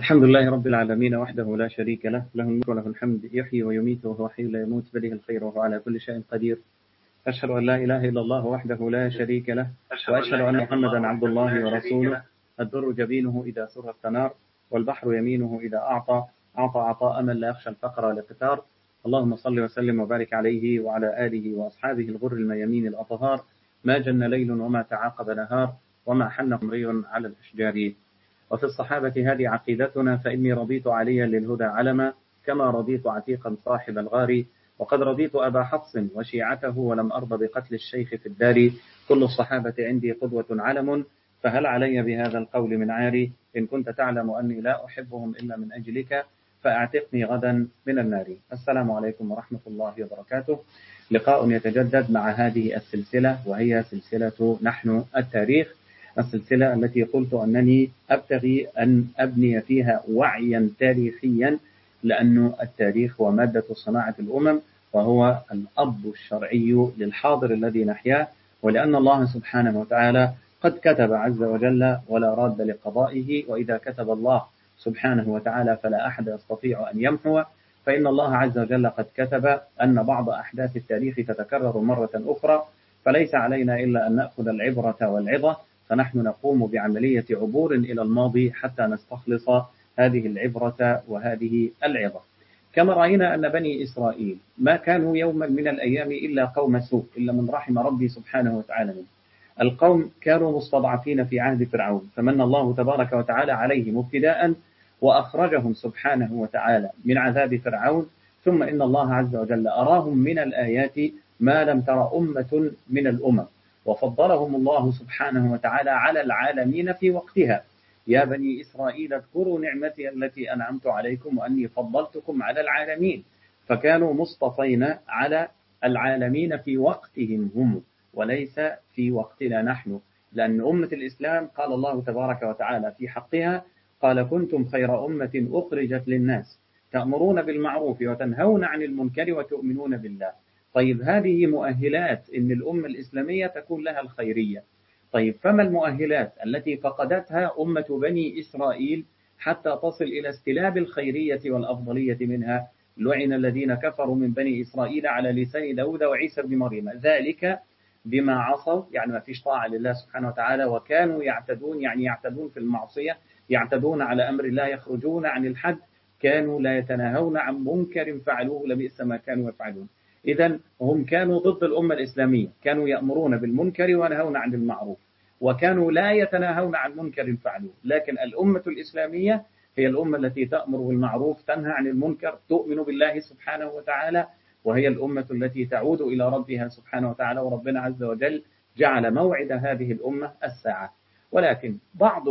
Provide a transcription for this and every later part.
الحمد لله رب العالمين وحده لا شريك له له الملك وله الحمد يحيي ويميت وهو حي لا يموت بله الخير وهو على كل شيء قدير أشهد أن لا إله إلا الله وحده لا شريك له وأشهد أن محمدا عبد الله ورسوله الدر جبينه إذا سر الثنار والبحر يمينه إذا أعطى أعطى عطاء من لا يخشى الفقر والاقتار اللهم صل وسلم وبارك عليه وعلى آله وأصحابه الغر الميامين الأطهار ما جن ليل وما تعاقب نهار وما حن قمري على الأشجار وفي الصحابة هذه عقيدتنا فإني رضيت عليا للهدى علما كما رضيت عتيقا صاحب الغار وقد رضيت أبا حفص وشيعته ولم أرض بقتل الشيخ في الدار كل الصحابة عندي قدوة علم فهل علي بهذا القول من عاري إن كنت تعلم أني لا أحبهم إلا من أجلك فأعتقني غدا من النار السلام عليكم ورحمة الله وبركاته لقاء يتجدد مع هذه السلسلة وهي سلسلة نحن التاريخ السلسلة التي قلت أنني أبتغي أن أبني فيها وعيا تاريخيا لأن التاريخ هو مادة صناعة الأمم وهو الأب الشرعي للحاضر الذي نحياه ولأن الله سبحانه وتعالى قد كتب عز وجل ولا راد لقضائه وإذا كتب الله سبحانه وتعالى فلا أحد يستطيع أن يمحو فإن الله عز وجل قد كتب أن بعض أحداث التاريخ تتكرر مرة أخرى فليس علينا إلا أن نأخذ العبرة والعظة فنحن نقوم بعملية عبور إلى الماضي حتى نستخلص هذه العبرة وهذه العظة كما رأينا أن بني إسرائيل ما كانوا يوما من الأيام إلا قوم سوء إلا من رحم ربي سبحانه وتعالى منه القوم كانوا مستضعفين في عهد فرعون فمن الله تبارك وتعالى عليهم ابتداء وأخرجهم سبحانه وتعالى من عذاب فرعون ثم إن الله عز وجل أراهم من الآيات ما لم تر أمة من الأمم وفضلهم الله سبحانه وتعالى على العالمين في وقتها يا بني إسرائيل اذكروا نعمتي التي أنعمت عليكم وأني فضلتكم على العالمين فكانوا مصطفين على العالمين في وقتهم هم وليس في وقتنا نحن لأن أمة الإسلام قال الله تبارك وتعالى في حقها قال كنتم خير أمة أخرجت للناس تأمرون بالمعروف وتنهون عن المنكر وتؤمنون بالله طيب هذه مؤهلات إن الأمة الإسلامية تكون لها الخيرية طيب فما المؤهلات التي فقدتها أمة بني إسرائيل حتى تصل إلى استلاب الخيرية والأفضلية منها لعن الذين كفروا من بني إسرائيل على لسان داود وعيسى بن مريم ذلك بما عصوا يعني ما فيش طاعة لله سبحانه وتعالى وكانوا يعتدون يعني يعتدون في المعصية يعتدون على أمر الله يخرجون عن الحد كانوا لا يتناهون عن منكر فعلوه لبئس ما كانوا يفعلون إذا هم كانوا ضد الأمة الإسلامية كانوا يأمرون بالمنكر وينهون عن المعروف وكانوا لا يتناهون عن منكر فعلوه لكن الأمة الإسلامية هي الأمة التي تأمر بالمعروف تنهى عن المنكر تؤمن بالله سبحانه وتعالى وهي الأمة التي تعود إلى ربها سبحانه وتعالى وربنا عز وجل جعل موعد هذه الأمة الساعة ولكن بعض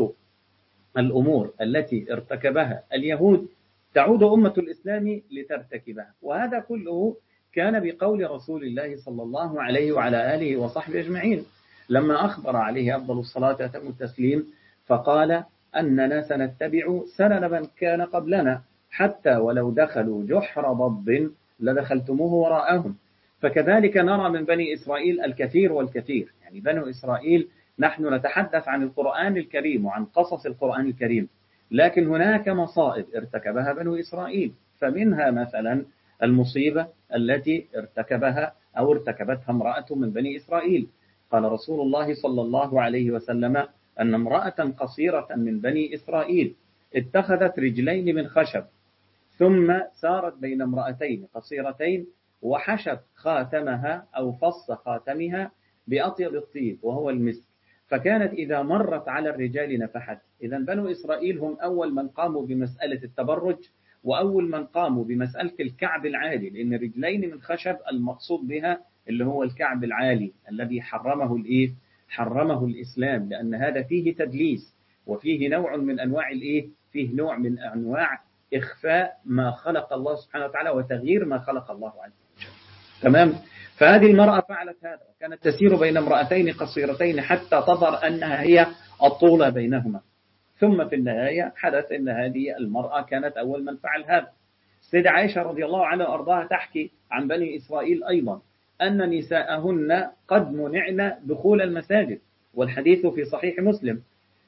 الأمور التي ارتكبها اليهود تعود أمة الإسلام لترتكبها وهذا كله كان بقول رسول الله صلى الله عليه وعلى آله وصحبه أجمعين لما أخبر عليه أفضل الصلاة وأتم التسليم فقال أننا سنتبع سنن من كان قبلنا حتى ولو دخلوا جحر ضب لدخلتموه وراءهم فكذلك نرى من بني إسرائيل الكثير والكثير يعني بنو إسرائيل نحن نتحدث عن القرآن الكريم وعن قصص القرآن الكريم لكن هناك مصائب ارتكبها بنو إسرائيل فمنها مثلا المصيبة التي ارتكبها أو ارتكبتها امرأة من بني إسرائيل قال رسول الله صلى الله عليه وسلم أن امرأة قصيرة من بني إسرائيل اتخذت رجلين من خشب ثم سارت بين امرأتين قصيرتين وحشت خاتمها أو فص خاتمها بأطيب الطيب وهو المسك فكانت إذا مرت على الرجال نفحت إذا بنو إسرائيل هم أول من قاموا بمسألة التبرج وأول من قاموا بمسألة الكعب العالي لأن رجلين من خشب المقصود بها اللي هو الكعب العالي الذي حرمه الإيه؟ حرمه الإسلام لأن هذا فيه تدليس وفيه نوع من أنواع الإيه؟ فيه نوع من أنواع إخفاء ما خلق الله سبحانه وتعالى وتغيير ما خلق الله عز وجل تمام فهذه المرأة فعلت هذا وكانت تسير بين امرأتين قصيرتين حتى تظهر أنها هي الطولة بينهما ثم في النهاية حدث أن هذه المرأة كانت أول من فعل هذا سيدة عائشة رضي الله عنها وأرضاها تحكي عن بني إسرائيل أيضا أن نساءهن قد منعن دخول المساجد والحديث في صحيح مسلم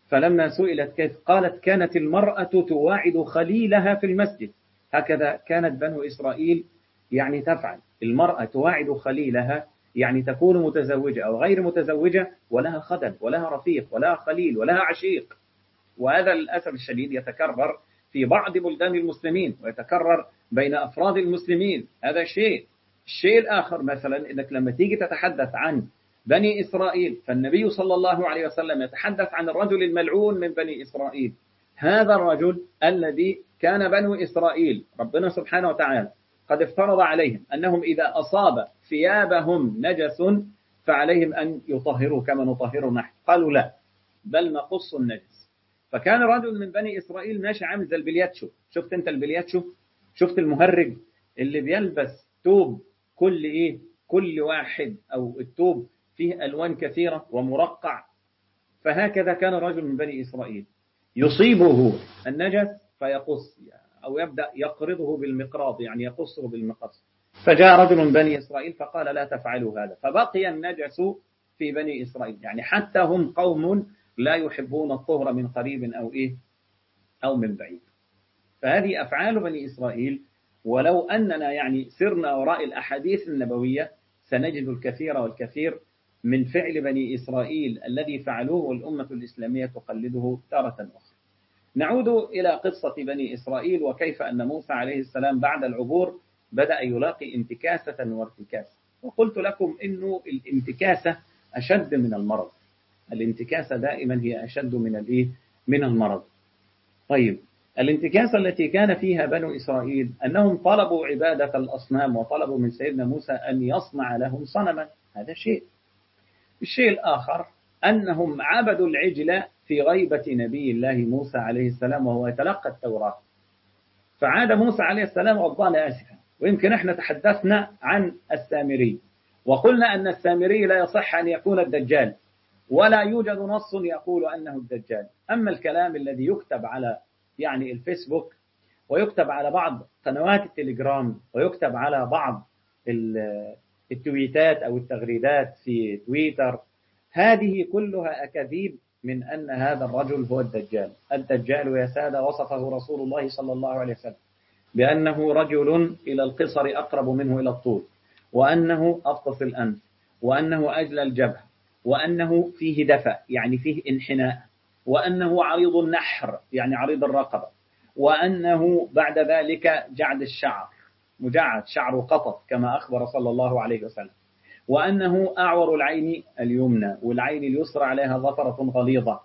فلما سئلت كيف قالت كانت المرأة تواعد خليلها في المسجد هكذا كانت بنو إسرائيل يعني تفعل المرأة تواعد خليلها يعني تكون متزوجة أو غير متزوجة ولها خدم ولها رفيق ولها خليل ولها عشيق وهذا للأسف الشديد يتكرر في بعض بلدان المسلمين ويتكرر بين أفراد المسلمين هذا شيء الشيء الآخر مثلا إنك لما تيجي تتحدث عن بني إسرائيل فالنبي صلى الله عليه وسلم يتحدث عن الرجل الملعون من بني إسرائيل هذا الرجل الذي كان بنو إسرائيل ربنا سبحانه وتعالى قد افترض عليهم أنهم إذا أصاب ثيابهم نجس فعليهم أن يطهروا كما نطهر نحن قالوا لا بل نقص النجس فكان رجل من بني إسرائيل ماشي عامل زي البلياتشو شفت أنت البلياتشو شفت المهرج اللي بيلبس توب كل إيه كل واحد أو التوب فيه ألوان كثيرة ومرقع فهكذا كان رجل من بني إسرائيل يصيبه النجس فيقص أو يبدأ يقرضه بالمقراض يعني يقصه بالمقص فجاء رجل من بني إسرائيل فقال لا تفعلوا هذا فبقي النجس في بني إسرائيل يعني حتى هم قوم لا يحبون الطهر من قريب أو إيه أو من بعيد فهذه أفعال بني إسرائيل ولو أننا يعني سرنا وراء الأحاديث النبوية سنجد الكثير والكثير من فعل بني إسرائيل الذي فعلوه والأمة الإسلامية تقلده تارة أخرى نعود إلى قصة بني إسرائيل وكيف أن موسى عليه السلام بعد العبور بدأ يلاقي انتكاسة وارتكاسة وقلت لكم أنه الانتكاسة أشد من المرض الانتكاسة دائما هي أشد من الإيه؟ من المرض طيب الانتكاسة التي كان فيها بنو إسرائيل أنهم طلبوا عبادة الأصنام وطلبوا من سيدنا موسى أن يصنع لهم صنما هذا شيء الشيء الآخر أنهم عبدوا العجل في غيبة نبي الله موسى عليه السلام وهو يتلقى التوراة فعاد موسى عليه السلام غضبان آسفا ويمكن احنا تحدثنا عن السامري وقلنا أن السامري لا يصح أن يكون الدجال ولا يوجد نص يقول أنه الدجال أما الكلام الذي يكتب على يعني الفيسبوك ويكتب على بعض قنوات التليجرام ويكتب على بعض التويتات أو التغريدات في تويتر هذه كلها أكاذيب من أن هذا الرجل هو الدجال الدجال يا سادة وصفه رسول الله صلى الله عليه وسلم بأنه رجل إلى القصر أقرب منه إلى الطول وأنه أفطس الأنف وأنه أجل الجبهة وأنه فيه دفع يعني فيه انحناء وأنه عريض النحر يعني عريض الرقبة وأنه بعد ذلك جعد الشعر مجعد شعره قطط كما أخبر صلى الله عليه وسلم وأنه أعور العين اليمنى والعين اليسرى عليها ظفرة غليظة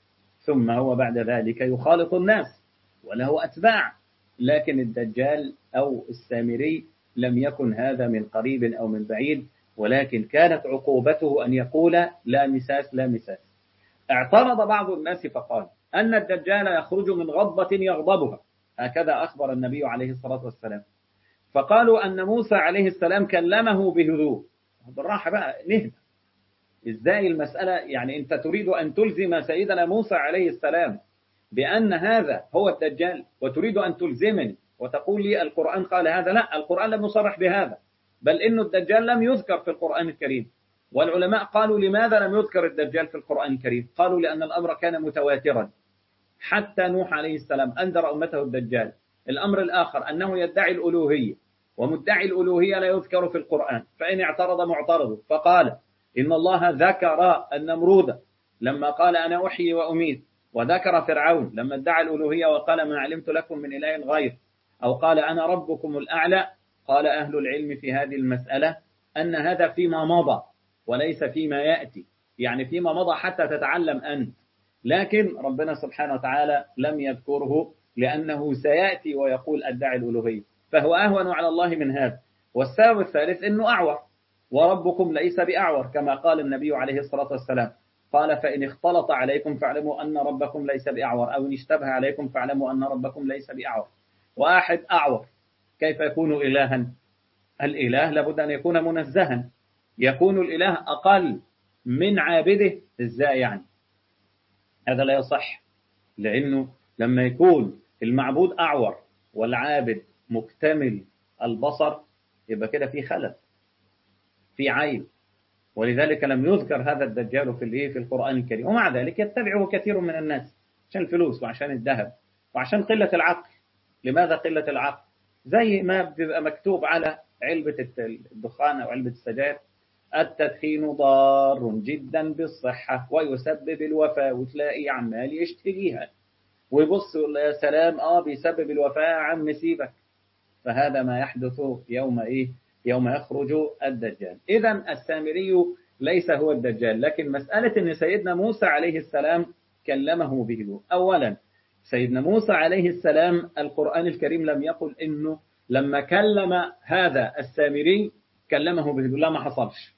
ثم هو بعد ذلك يخالط الناس وله أتباع لكن الدجال أو السامري لم يكن هذا من قريب أو من بعيد ولكن كانت عقوبته أن يقول لا مساس لا مساس اعترض بعض الناس فقال أن الدجال يخرج من غضبة يغضبها هكذا أخبر النبي عليه الصلاة والسلام فقالوا أن موسى عليه السلام كلمه بهدوء بالراحة بقى نهدى إزاي المسألة يعني أنت تريد أن تلزم سيدنا موسى عليه السلام بأن هذا هو الدجال وتريد أن تلزمني وتقول لي القرآن قال هذا لا القرآن لم يصرح بهذا بل إن الدجال لم يذكر في القرآن الكريم والعلماء قالوا لماذا لم يذكر الدجال في القرآن الكريم قالوا لأن الأمر كان متواترا حتى نوح عليه السلام أنذر أمته الدجال الأمر الآخر أنه يدعي الألوهية ومدعي الألوهية لا يذكر في القرآن فإن اعترض معترض فقال إن الله ذكر النمرود لما قال أنا أحيي وأميت وذكر فرعون لما ادعى الألوهية وقال ما علمت لكم من إله غير أو قال أنا ربكم الأعلى قال أهل العلم في هذه المسألة أن هذا فيما مضى وليس فيما يأتي يعني فيما مضى حتى تتعلم أنت لكن ربنا سبحانه وتعالى لم يذكره لأنه سيأتي ويقول أدعي الألوهية فهو أهون على الله من هذا والسبب الثالث أنه أعور وربكم ليس بأعور كما قال النبي عليه الصلاة والسلام قال فإن اختلط عليكم فاعلموا أن ربكم ليس بأعور أو إن اشتبه عليكم فاعلموا أن ربكم ليس بأعور واحد أعور كيف يكون إلها الإله لابد أن يكون منزها يكون الإله أقل من عابده إزاي يعني هذا لا يصح لأنه لما يكون المعبود أعور والعابد مكتمل البصر يبقى كده في خلل في عيب ولذلك لم يذكر هذا الدجال في الايه في القرآن الكريم ومع ذلك يتبعه كثير من الناس عشان الفلوس وعشان الذهب وعشان قلة العقل لماذا قلة العقل زي ما بيبقى مكتوب على علبة الدخان أو علبة السجاير التدخين ضار جدا بالصحة ويسبب الوفاة وتلاقي عمال يشتريها ويبص يا سلام اه بيسبب الوفاة يا عم سيبك فهذا ما يحدث يوم ايه يوم يخرج الدجال اذا السامري ليس هو الدجال لكن مسألة ان سيدنا موسى عليه السلام كلمه به اولا سيدنا موسى عليه السلام القرآن الكريم لم يقل انه لما كلم هذا السامري كلمه به لا ما حصلش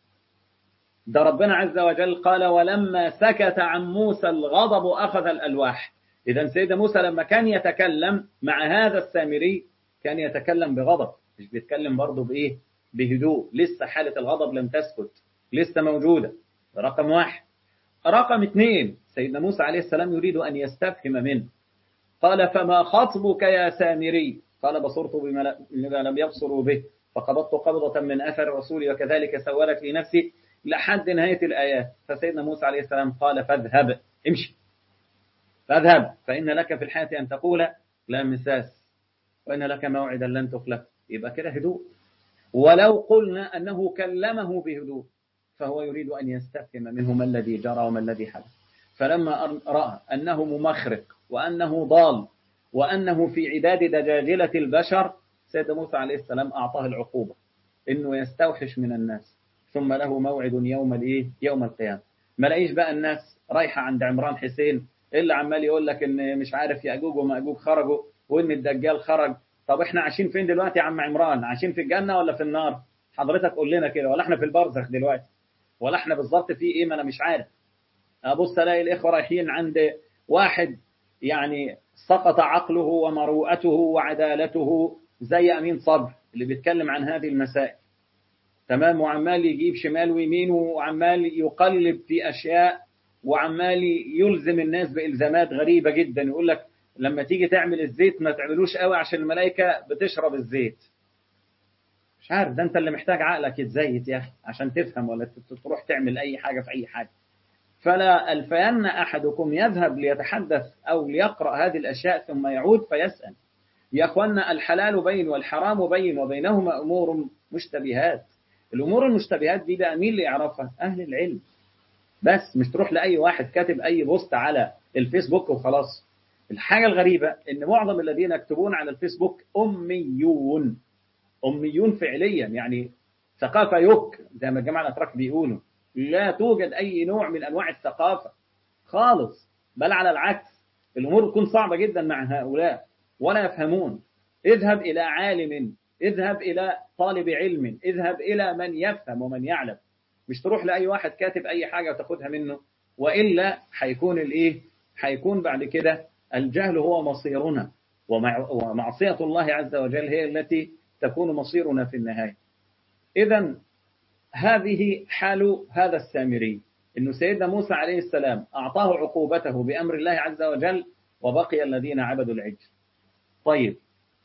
ده ربنا عز وجل قال ولما سكت عن موسى الغضب أخذ الألواح إذا سيدنا موسى لما كان يتكلم مع هذا السامري كان يتكلم بغضب مش بيتكلم برضه بإيه بهدوء لسه حالة الغضب لم تسكت لسه موجودة رقم واحد رقم اثنين سيدنا موسى عليه السلام يريد أن يستفهم منه قال فما خطبك يا سامري قال بصرت بما لم يبصروا به فقبضت قبضة من أثر رسولي وكذلك سولت لي نفسي لحد نهاية الآيات فسيدنا موسى عليه السلام قال فاذهب امشي فاذهب فإن لك في الحياة أن تقول لا مساس وإن لك موعدا لن تخلف يبقى كده هدوء ولو قلنا أنه كلمه بهدوء فهو يريد أن يستفهم منه ما الذي جرى وما الذي حدث فلما رأى أنه ممخرق وأنه ضال وأنه في عداد دجاجلة البشر سيد موسى عليه السلام أعطاه العقوبة إنه يستوحش من الناس ثم له موعد يوم الإيه يوم القيامة ما لاقيش بقى الناس رايحة عند عمران حسين اللي عمال يقول لك إن مش عارف يأجوج ومأجوج خرجوا وإن الدجال خرج طب إحنا عايشين فين دلوقتي يا عم عمران عايشين في الجنة ولا في النار حضرتك قول لنا كده ولا إحنا في البرزخ دلوقتي ولا إحنا بالظبط في إيه ما أنا مش عارف أبص ألاقي الإخوة رايحين عند واحد يعني سقط عقله ومروءته وعدالته زي أمين صبر اللي بيتكلم عن هذه المسائل تمام وعمال يجيب شمال ويمين وعمال يقلب في أشياء وعمال يلزم الناس بإلزامات غريبة جدا يقول لك لما تيجي تعمل الزيت ما تعملوش قوي عشان الملائكة بتشرب الزيت مش عارف ده انت اللي محتاج عقلك يتزيت يا أخي عشان تفهم ولا تروح تعمل أي حاجة في أي حاجة فلا ألفين أحدكم يذهب ليتحدث أو ليقرأ هذه الأشياء ثم يعود فيسأل يا أخوانا الحلال بين والحرام بين وبينهما أمور مشتبهات الأمور المشتبهات دي بقى مين اللي يعرفها أهل العلم بس مش تروح لأي واحد كاتب أي بوست على الفيسبوك وخلاص الحاجة الغريبة إن معظم الذين يكتبون على الفيسبوك أميون أميون فعليا يعني ثقافة يك زي ما الجماعة الأتراك بيقولوا لا توجد أي نوع من أنواع الثقافة خالص بل على العكس الأمور تكون صعبة جدا مع هؤلاء ولا يفهمون اذهب إلى عالم اذهب إلى طالب علم اذهب إلى من يفهم ومن يعلم مش تروح لأي واحد كاتب أي حاجة وتاخدها منه وإلا هيكون الإيه هيكون بعد كده الجهل هو مصيرنا ومعصية الله عز وجل هي التي تكون مصيرنا في النهاية إذا هذه حال هذا السامري إنه سيدنا موسى عليه السلام أعطاه عقوبته بأمر الله عز وجل وبقي الذين عبدوا العجل طيب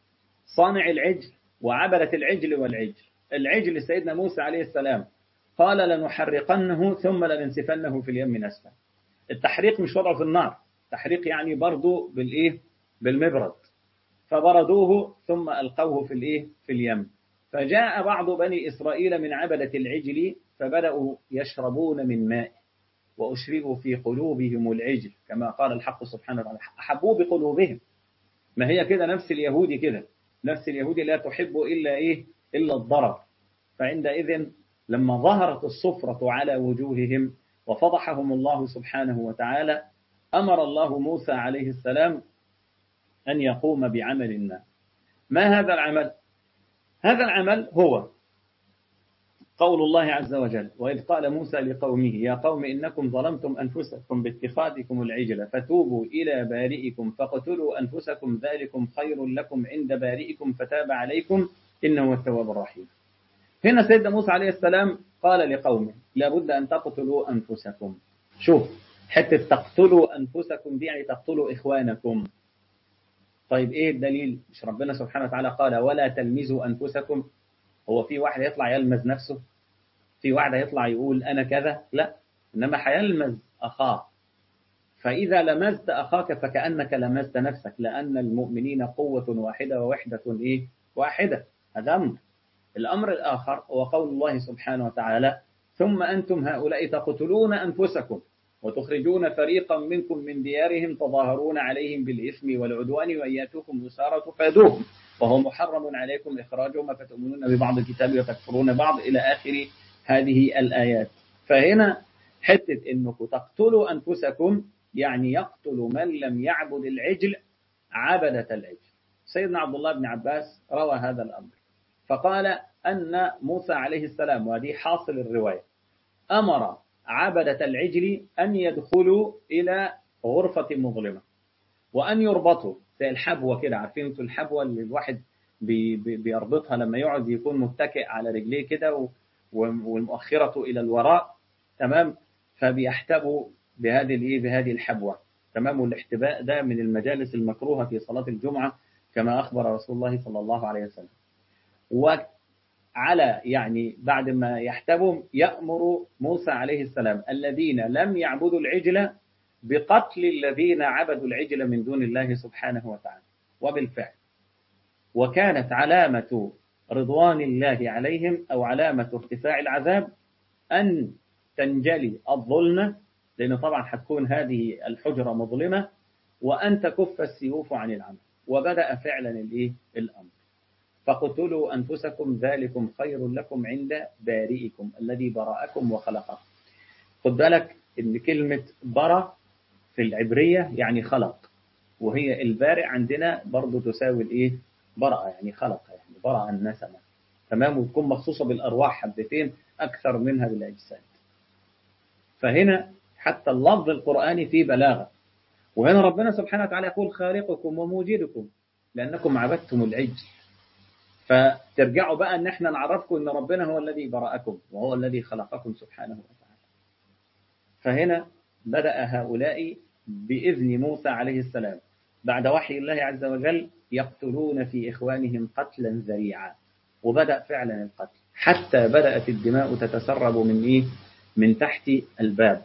صانع العجل وعبدة العجل والعجل العجل سيدنا موسى عليه السلام قال لنحرقنه ثم لننسفنه في اليم نسفا التحريق مش وضعه في النار تحريق يعني برضه بالإيه بالمبرد فبردوه ثم ألقوه في الإيه في اليم فجاء بعض بني إسرائيل من عبدة العجل فبدأوا يشربون من ماء وأشربوا في قلوبهم العجل كما قال الحق سبحانه وتعالى أحبوه بقلوبهم ما هي كده نفس اليهودي كده نفس اليهودي لا تحب إلا إيه إلا الضرر فعندئذ لما ظهرت الصفرة على وجوههم وفضحهم الله سبحانه وتعالى أمر الله موسى عليه السلام أن يقوم بعمل ما ما هذا العمل هذا العمل هو قول الله عز وجل وإذ قال موسى لقومه يا قوم إنكم ظلمتم أنفسكم باتخاذكم العجل فتوبوا إلى بارئكم فاقتلوا أنفسكم ذلكم خير لكم عند بارئكم فتاب عليكم إنه هو التواب الرحيم هنا سيدنا موسى عليه السلام قال لقومه لابد أن تقتلوا أنفسكم شوف حتى تقتلوا أنفسكم دي يعني تقتلوا إخوانكم طيب إيه الدليل مش ربنا سبحانه وتعالى قال ولا تلمزوا أنفسكم هو في واحد يطلع يلمز نفسه في واحد هيطلع يقول أنا كذا لا إنما هيلمز أخاه فإذا لمزت أخاك فكأنك لمزت نفسك لأن المؤمنين قوة واحدة ووحدة إيه؟ واحدة هذا أمر الأمر الآخر هو قول الله سبحانه وتعالى ثم أنتم هؤلاء تقتلون أنفسكم وتخرجون فريقا منكم من ديارهم تظاهرون عليهم بالإثم والعدوان وأن يأتوكم أسارى تفادوهم وهو محرم عليكم إخراجهم فتؤمنون ببعض الكتاب وتكفرون بعض إلى آخر هذه الآيات فهنا حتة أنكم تقتلوا أنفسكم يعني يقتل من لم يعبد العجل عبدة العجل سيدنا عبد الله بن عباس روى هذا الأمر فقال أن موسى عليه السلام وهذه حاصل الرواية أمر عبدة العجل أن يدخلوا إلى غرفة مظلمة وأن يربطوا زي الحبوة كده عارفين انتوا الحبوة اللي الواحد بي بي بيربطها لما يقعد يكون متكئ على رجليه كده والمؤخرة إلى الوراء تمام فبيحتبوا بهذه الايه بهذه الحبوة تمام والاحتباء ده من المجالس المكروهة في صلاة الجمعة كما أخبر رسول الله صلى الله عليه وسلم وعلى يعني بعد ما يحتبهم يأمر موسى عليه السلام الذين لم يعبدوا العجل بقتل الذين عبدوا العجل من دون الله سبحانه وتعالى وبالفعل وكانت علامة رضوان الله عليهم أو علامة ارتفاع العذاب أن تنجلي الظلمة لأن طبعا حتكون هذه الحجرة مظلمة وأن تكف السيوف عن العمل وبدأ فعلا الإيه؟ الأمر فقتلوا أنفسكم ذلكم خير لكم عند بارئكم الذي برأكم وخلقكم خد بالك إن كلمة برأ في العبرية يعني خلق وهي البارئ عندنا برضو تساوي الإيه؟ برأ يعني خلق يعني برأ النسمة تمام وتكون مخصوصة بالأرواح حبتين أكثر منها بالأجساد فهنا حتى اللفظ القرآني فيه بلاغة وهنا ربنا سبحانه وتعالى يقول خالقكم وموجدكم لأنكم عبدتم العجل فترجعوا بقى أن احنا نعرفكم أن ربنا هو الذي برأكم وهو الذي خلقكم سبحانه وتعالى فهنا بدأ هؤلاء بإذن موسى عليه السلام بعد وحي الله عز وجل يقتلون في إخوانهم قتلا ذريعا وبدأ فعلا القتل حتى بدأت الدماء تتسرب من إيه؟ من تحت الباب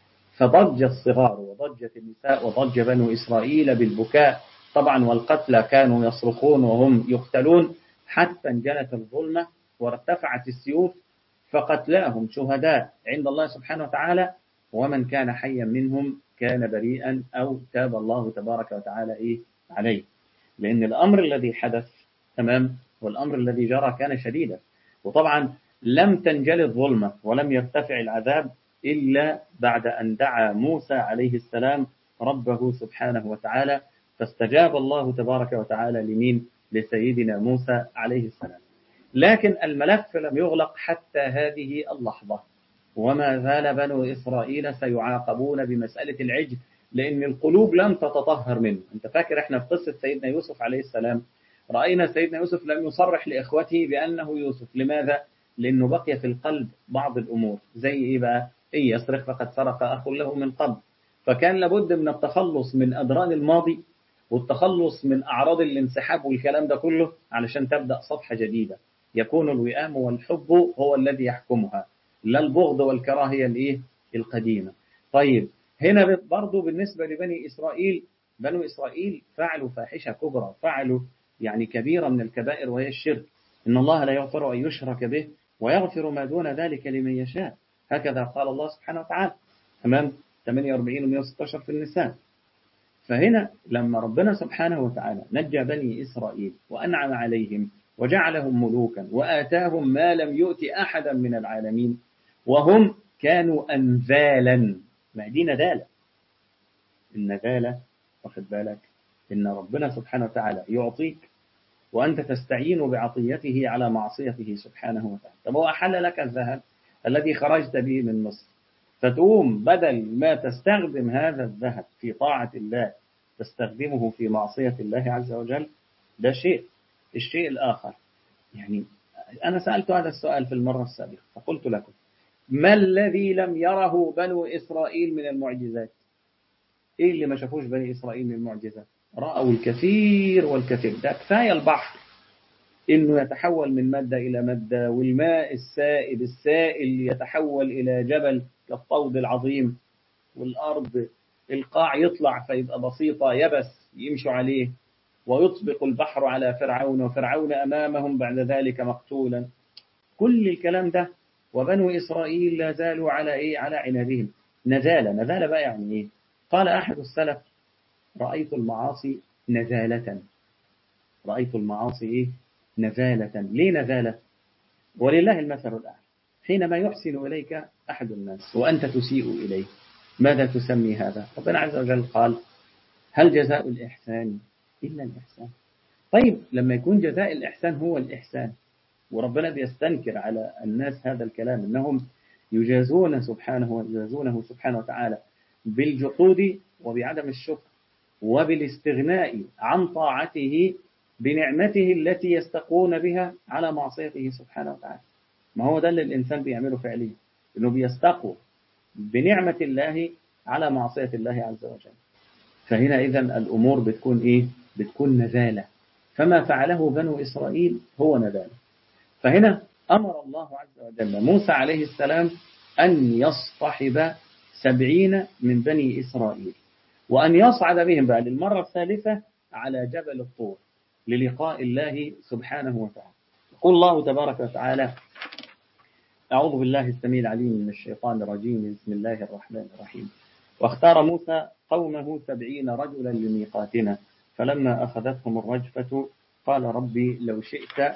فضج الصغار وضجت النساء وضج بنو إسرائيل بالبكاء طبعا والقتلى كانوا يصرخون وهم يقتلون حتى انجلت الظلمة وارتفعت السيوف فقتلاهم شهداء عند الله سبحانه وتعالى ومن كان حيا منهم كان بريئا أو تاب الله تبارك وتعالى إيه عليه لأن الأمر الذي حدث تمام والأمر الذي جرى كان شديدا وطبعا لم تنجل الظلمة ولم يرتفع العذاب إلا بعد أن دعا موسى عليه السلام ربه سبحانه وتعالى فاستجاب الله تبارك وتعالى لمين لسيدنا موسى عليه السلام لكن الملف لم يغلق حتى هذه اللحظة وما زال بنو إسرائيل سيعاقبون بمسألة العجل لأن القلوب لم تتطهر منه أنت فاكر إحنا في قصة سيدنا يوسف عليه السلام رأينا سيدنا يوسف لم يصرح لإخوته بأنه يوسف لماذا؟ لأنه بقي في القلب بعض الأمور زي إيه بقى؟ إن يسرق فقد سرق أخ له من قبل فكان لابد من التخلص من أدران الماضي والتخلص من أعراض الانسحاب والكلام ده كله علشان تبدأ صفحة جديدة يكون الوئام والحب هو الذي يحكمها لا البغض والكراهية الإيه؟ القديمة طيب هنا برضو بالنسبة لبني إسرائيل بنو إسرائيل فعلوا فاحشة كبرى فعلوا يعني كبيرة من الكبائر وهي الشرك إن الله لا يغفر أن يشرك به ويغفر ما دون ذلك لمن يشاء هكذا قال الله سبحانه وتعالى تمام 48 و 116 في النساء فهنا لما ربنا سبحانه وتعالى نجى بني إسرائيل وأنعم عليهم وجعلهم ملوكا وآتاهم ما لم يؤت أحدا من العالمين وهم كانوا أنذالا ما دي ندالة الندالة واخد بالك إن ربنا سبحانه وتعالى يعطيك وأنت تستعين بعطيته على معصيته سبحانه وتعالى طب هو أحل لك الذهب الذي خرجت به من مصر فتقوم بدل ما تستخدم هذا الذهب في طاعة الله تستخدمه في معصية الله عز وجل ده شيء الشيء الآخر يعني أنا سألت هذا السؤال في المرة السابقة فقلت لكم ما الذي لم يره بنو إسرائيل من المعجزات إيه اللي ما شافوش بني إسرائيل من المعجزات رأوا الكثير والكثير ده كفاية البحر إنه يتحول من مادة إلى مادة والماء السائل السائل يتحول إلى جبل كالطود العظيم والأرض القاع يطلع فيبقى بسيطة يبس يمشوا عليه ويطبق البحر على فرعون وفرعون أمامهم بعد ذلك مقتولا كل الكلام ده وبنو إسرائيل لا زالوا على إيه على عنادهم نزالة نزالة بقى يعني إيه قال أحد السلف رأيت المعاصي نزالة رأيت المعاصي إيه نزالة ليه نزالة ولله المثل الأعلى حينما يحسن إليك أحد الناس وأنت تسيء إليه ماذا تسمي هذا ربنا عز وجل قال هل جزاء الإحسان إلا الإحسان طيب لما يكون جزاء الإحسان هو الإحسان وربنا بيستنكر على الناس هذا الكلام أنهم يجازون سبحانه ويجازونه سبحانه وتعالى بالجحود وبعدم الشكر وبالاستغناء عن طاعته بنعمته التي يستقون بها على معصيته سبحانه وتعالى ما هو ده اللي الإنسان بيعمله فعليا إنه بيستقوا بنعمة الله على معصية الله عز وجل فهنا إذا الأمور بتكون إيه بتكون نزالة فما فعله بنو إسرائيل هو نزالة فهنا أمر الله عز وجل موسى عليه السلام أن يصطحب سبعين من بني إسرائيل وأن يصعد بهم بقى للمرة الثالثة على جبل الطور للقاء الله سبحانه وتعالى يقول الله تبارك وتعالى أعوذ بالله السميع العليم من الشيطان الرجيم بسم الله الرحمن الرحيم واختار موسى قومه سبعين رجلا لميقاتنا فلما أخذتهم الرجفة قال ربي لو شئت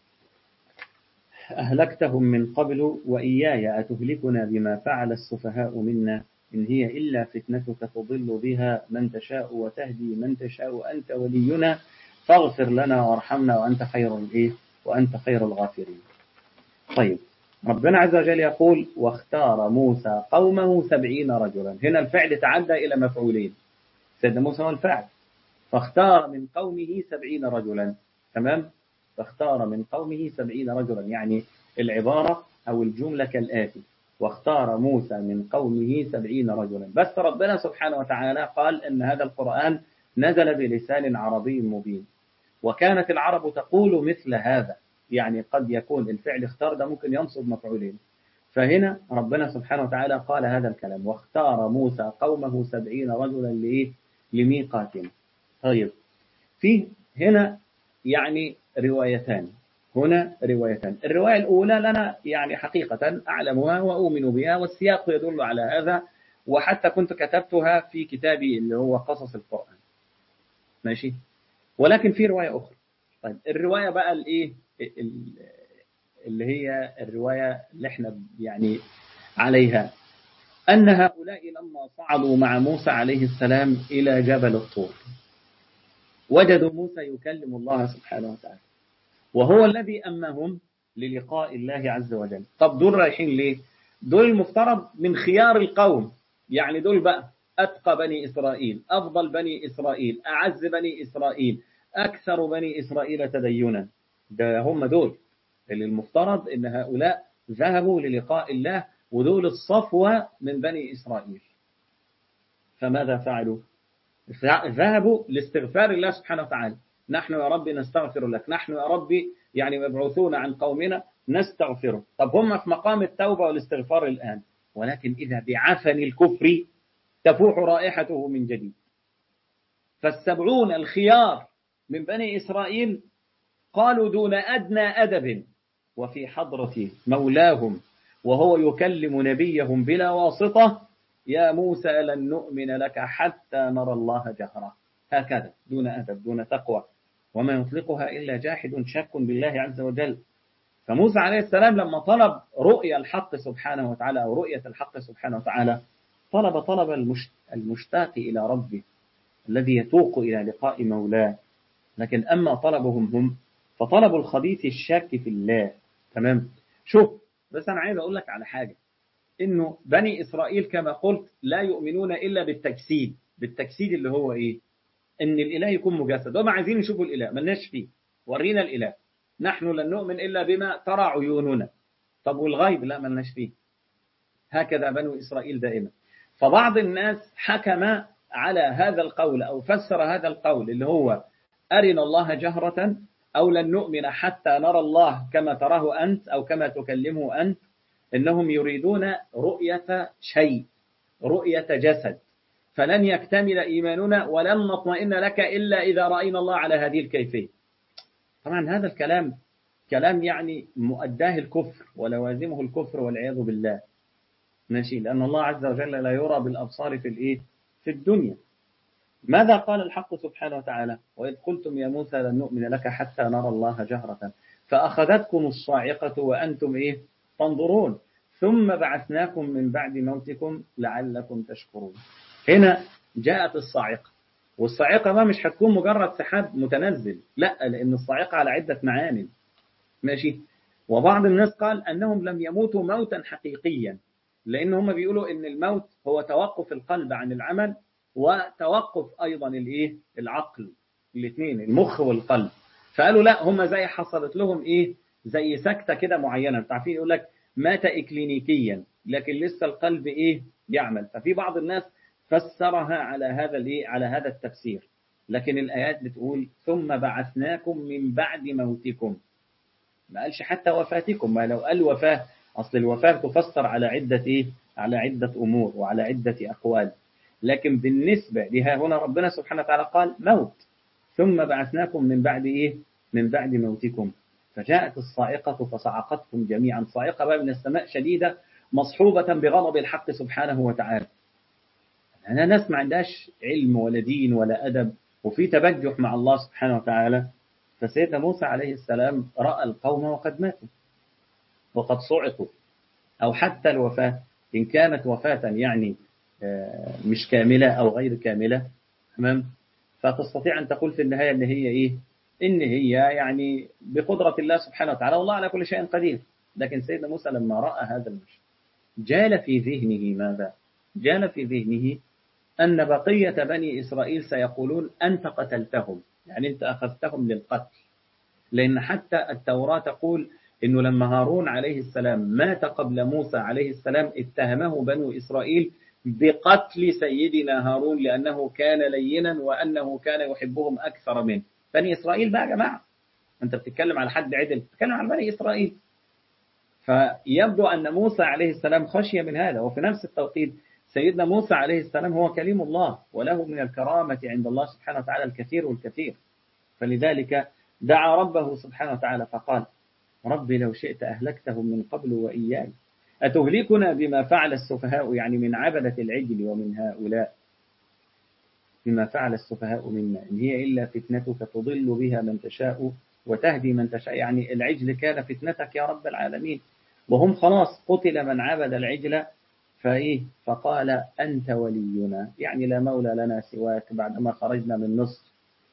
أهلكتهم من قبل وإياي أتهلكنا بما فعل السفهاء منا إن هي إلا فتنتك تضل بها من تشاء وتهدي من تشاء أنت ولينا فاغفر لنا وارحمنا وأنت خير الإيه وأنت خير الغافرين طيب ربنا عز وجل يقول واختار موسى قومه سبعين رجلا هنا الفعل تعدى إلى مفعولين سيدنا موسى هو الفاعل فاختار من قومه سبعين رجلا تمام فاختار من قومه سبعين رجلا يعني العبارة أو الجملة كالآتي واختار موسى من قومه سبعين رجلا بس ربنا سبحانه وتعالى قال أن هذا القرآن نزل بلسان عربي مبين وكانت العرب تقول مثل هذا يعني قد يكون الفعل اختار ده ممكن ينصب مفعولين فهنا ربنا سبحانه وتعالى قال هذا الكلام واختار موسى قومه سبعين رجلا لإيه لميقاتنا طيب في هنا يعني روايتان هنا روايتان الرواية الأولى لنا يعني حقيقة أعلمها وأؤمن بها والسياق يدل على هذا وحتى كنت كتبتها في كتابي اللي هو قصص القرآن ماشي ولكن في رواية أخرى طيب الرواية بقى الإيه اللي هي الرواية اللي احنا يعني عليها أن هؤلاء لما صعدوا مع موسى عليه السلام إلى جبل الطور وجدوا موسى يكلم الله سبحانه وتعالى وهو الذي أمهم للقاء الله عز وجل طب دول رايحين ليه دول المفترض من خيار القوم يعني دول بقى أتقى بني إسرائيل أفضل بني إسرائيل أعز بني إسرائيل أكثر بني إسرائيل تدينا ده هم دول اللي المفترض ان هؤلاء ذهبوا للقاء الله ودول الصفوة من بني إسرائيل فماذا فعلوا ذهبوا لاستغفار الله سبحانه وتعالى نحن يا رب نستغفر لك نحن يا رب يعني مبعوثون عن قومنا نستغفره طب هم في مقام التوبة والاستغفار الآن ولكن إذا بعفن الكفر تفوح رائحته من جديد فالسبعون الخيار من بني إسرائيل قالوا دون أدنى أدب وفي حضرة مولاهم وهو يكلم نبيهم بلا واسطة يا موسى لن نؤمن لك حتى نرى الله جهرا هكذا دون أدب دون تقوى وما يطلقها إلا جاحد شك بالله عز وجل فموسى عليه السلام لما طلب رؤية الحق سبحانه وتعالى أو رؤية الحق سبحانه وتعالى طلب طلب المشتاق إلى ربه الذي يتوق إلى لقاء مولاه لكن أما طلبهم هم فطلبوا الخبيث الشاك في الله تمام شوف بس أنا عايز أقول لك على حاجة إنه بني إسرائيل كما قلت لا يؤمنون إلا بالتجسيد بالتجسيد اللي هو إيه إن الإله يكون مجسد هم عايزين يشوفوا الإله ملناش فيه ورينا الإله نحن لن نؤمن إلا بما ترى عيوننا طب والغيب لا ملناش فيه هكذا بنو إسرائيل دائما فبعض الناس حكم على هذا القول أو فسر هذا القول اللي هو أرنا الله جهرة أو لن نؤمن حتى نرى الله كما تراه أنت أو كما تكلمه أنت إنهم يريدون رؤية شيء رؤية جسد فلن يكتمل إيماننا ولن نطمئن لك إلا إذا رأينا الله على هذه الكيفية طبعا هذا الكلام كلام يعني مؤداه الكفر ولوازمه الكفر والعياذ بالله ماشي لأن الله عز وجل لا يرى بالأبصار في الإيه في الدنيا ماذا قال الحق سبحانه وتعالى وإذ قلتم يا موسى لن نؤمن لك حتى نرى الله جهرة فأخذتكم الصاعقة وأنتم إيه تنظرون ثم بعثناكم من بعد موتكم لعلكم تشكرون هنا جاءت الصاعقة والصاعقة ما مش هتكون مجرد سحاب متنزل لا لأن الصاعقة على عدة معاني ماشي وبعض الناس قال أنهم لم يموتوا موتا حقيقيا لأن هم بيقولوا أن الموت هو توقف القلب عن العمل وتوقف أيضا الإيه العقل الاثنين المخ والقلب فقالوا لا هم زي حصلت لهم إيه زي سكتة كده معينة تعرفين يقول لك مات إكلينيكيا لكن لسه القلب إيه يعمل ففي بعض الناس فسرها على هذا الإيه على هذا التفسير لكن الآيات بتقول ثم بعثناكم من بعد موتكم ما قالش حتى وفاتكم ما لو قال وفاة أصل الوفاة تفسر على عدة إيه على عدة أمور وعلى عدة أقوال لكن بالنسبة لها هنا ربنا سبحانه وتعالى قال موت ثم بعثناكم من بعد إيه من بعد موتكم فجاءت الصاعقة فصعقتكم جميعا صاعقة بقى من السماء شديدة مصحوبة بغضب الحق سبحانه وتعالى أنا ناس ما عندهاش علم ولا دين ولا أدب وفي تبجح مع الله سبحانه وتعالى فسيدنا موسى عليه السلام رأى القوم وقد ماتوا وقد صعقوا أو حتى الوفاة إن كانت وفاة يعني مش كاملة أو غير كاملة تمام فتستطيع أن تقول في النهاية إن هي إيه إن هي يعني بقدرة الله سبحانه وتعالى والله على كل شيء قدير لكن سيدنا موسى لما رأى هذا المشهد جال في ذهنه ماذا جال في ذهنه أن بقية بني إسرائيل سيقولون أنت قتلتهم يعني أنت أخذتهم للقتل لأن حتى التوراة تقول أنه لما هارون عليه السلام مات قبل موسى عليه السلام اتهمه بنو إسرائيل بقتل سيدنا هارون لأنه كان لينا وأنه كان يحبهم أكثر منه بني إسرائيل بقى يا جماعة أنت بتتكلم على حد عدل بتتكلم عن بني إسرائيل فيبدو أن موسى عليه السلام خشي من هذا وفي نفس التوقيت سيدنا موسى عليه السلام هو كليم الله وله من الكرامة عند الله سبحانه وتعالى الكثير والكثير فلذلك دعا ربه سبحانه وتعالى فقال رب لو شئت أهلكتهم من قبل وإياي أتهلكنا بما فعل السفهاء يعني من عبدة العجل ومن هؤلاء بما فعل السفهاء منا إن هي إلا فتنتك تضل بها من تشاء وتهدي من تشاء يعني العجل كان فتنتك يا رب العالمين وهم خلاص قتل من عبد العجل فإيه فقال أنت ولينا يعني لا مولى لنا سواك بعدما خرجنا من مصر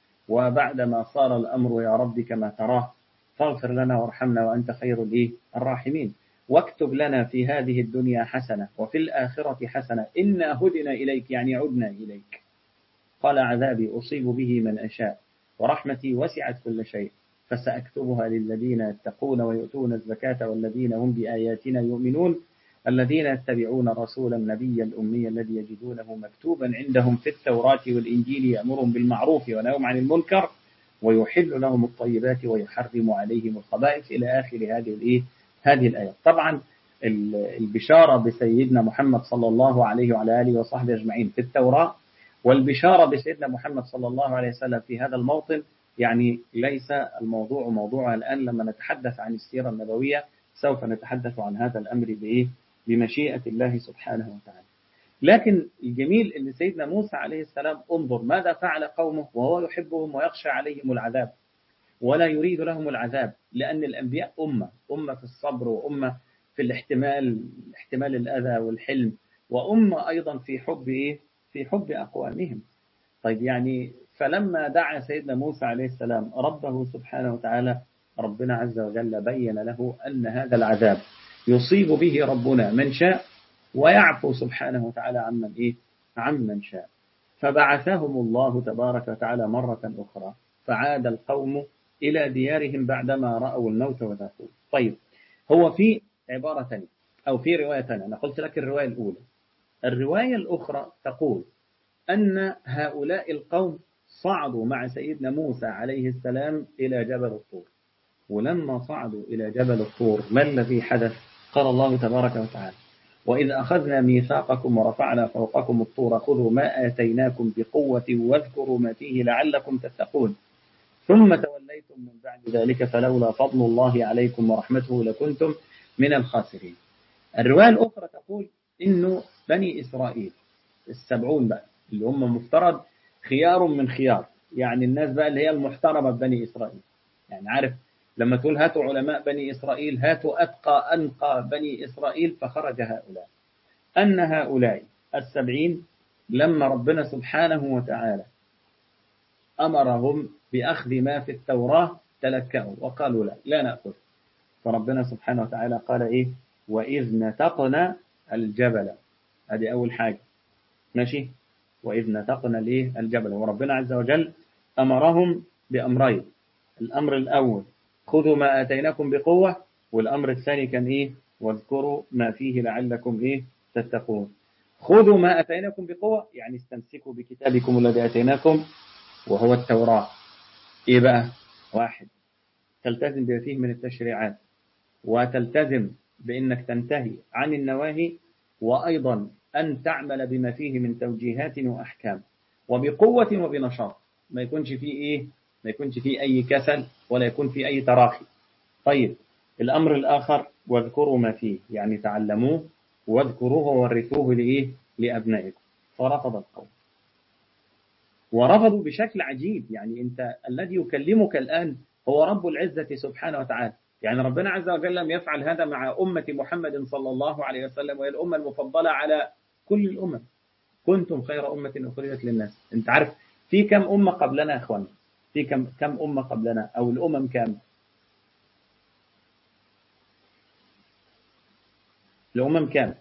وبعدما صار الأمر يا رب كما تراه فاغفر لنا وارحمنا وأنت خير الإيه الراحمين واكتب لنا في هذه الدنيا حسنة وفي الآخرة حسنة إنا هدنا إليك يعني عدنا إليك قال عذابي أصيب به من أشاء ورحمتي وسعت كل شيء فسأكتبها للذين يتقون ويؤتون الزكاة والذين هم بآياتنا يؤمنون الذين يتبعون الرسول النبي الأمي الذي يجدونه مكتوبا عندهم في التوراة والإنجيل يأمرهم بالمعروف ونههم عن المنكر ويحل لهم الطيبات ويحرم عليهم الخبائث إلى آخر هذه الإيه هذه الآية طبعا البشارة بسيدنا محمد صلى الله عليه وعلى آله وصحبه أجمعين في التوراة والبشارة بسيدنا محمد صلى الله عليه وسلم في هذا الموطن يعني ليس الموضوع موضوعها الآن لما نتحدث عن السيرة النبوية سوف نتحدث عن هذا الأمر بإيه بمشيئة الله سبحانه وتعالى لكن الجميل أن سيدنا موسى عليه السلام انظر ماذا فعل قومه وهو يحبهم ويخشى عليهم العذاب ولا يريد لهم العذاب لأن الأنبياء أمة أمة في الصبر وأمة في الاحتمال احتمال الأذى والحلم وأمة أيضا في حب إيه في حب أقوامهم طيب يعني فلما دعا سيدنا موسى عليه السلام ربه سبحانه وتعالى ربنا عز وجل بين له أن هذا العذاب يصيب به ربنا من شاء ويعفو سبحانه وتعالى عمن إيه عمن شاء فبعثهم الله تبارك وتعالى مرة أخرى فعاد القوم إلى ديارهم بعدما رأوا الموت وذاقوه طيب هو في عبارة ثانية أو في رواية ثانية أنا قلت لك الرواية الأولى الرواية الأخرى تقول أن هؤلاء القوم صعدوا مع سيدنا موسى عليه السلام إلى جبل الطور ولما صعدوا إلى جبل الطور ما الذي حدث قال الله تبارك وتعالى وإذ أخذنا ميثاقكم ورفعنا فوقكم الطور خذوا ما آتيناكم بقوة واذكروا ما فيه لعلكم تتقون ثم توليتم من بعد ذلك فلولا فضل الله عليكم ورحمته لكنتم من الخاسرين الرواية الأخرى تقول إنه بني إسرائيل السبعون بقى اللي هم مفترض خيار من خيار يعني الناس بقى اللي هي المحترمة بني إسرائيل يعني عارف لما تقول هاتوا علماء بني إسرائيل هاتوا أتقى أنقى بني إسرائيل فخرج هؤلاء أن هؤلاء السبعين لما ربنا سبحانه وتعالى أمرهم بأخذ ما في التوراة تلكأوا وقالوا لا لا نأخذ فربنا سبحانه وتعالى قال إيه وإذ نتقنا الجبل هذه أول حاجة ماشي وإذ نتقنا الإيه الجبل وربنا عز وجل أمرهم بأمرين الأمر الأول خذوا ما آتيناكم بقوة والأمر الثاني كان إيه واذكروا ما فيه لعلكم إيه تتقون خذوا ما أتيناكم بقوة يعني استمسكوا بكتابكم الذي أتيناكم وهو التوراة إيه بقى واحد تلتزم بما فيه من التشريعات وتلتزم بأنك تنتهي عن النواهي وأيضا أن تعمل بما فيه من توجيهات وأحكام وبقوة وبنشاط ما يكونش فيه إيه ما يكونش فيه أي كسل ولا يكون فيه أي تراخي طيب الأمر الآخر واذكروا ما فيه يعني تعلموه واذكروه وورثوه لإيه لأبنائكم فرفض القوم ورفضوا بشكل عجيب يعني أنت الذي يكلمك الآن هو رب العزة سبحانه وتعالى يعني ربنا عز وجل لم يفعل هذا مع أمة محمد صلى الله عليه وسلم وهي الأمة المفضلة على كل الأمم كنتم خير أمة أخرجت للناس أنت عارف في كم أمة قبلنا يا أخوان في كم كم أمة قبلنا أو الأمم كام الأمم كام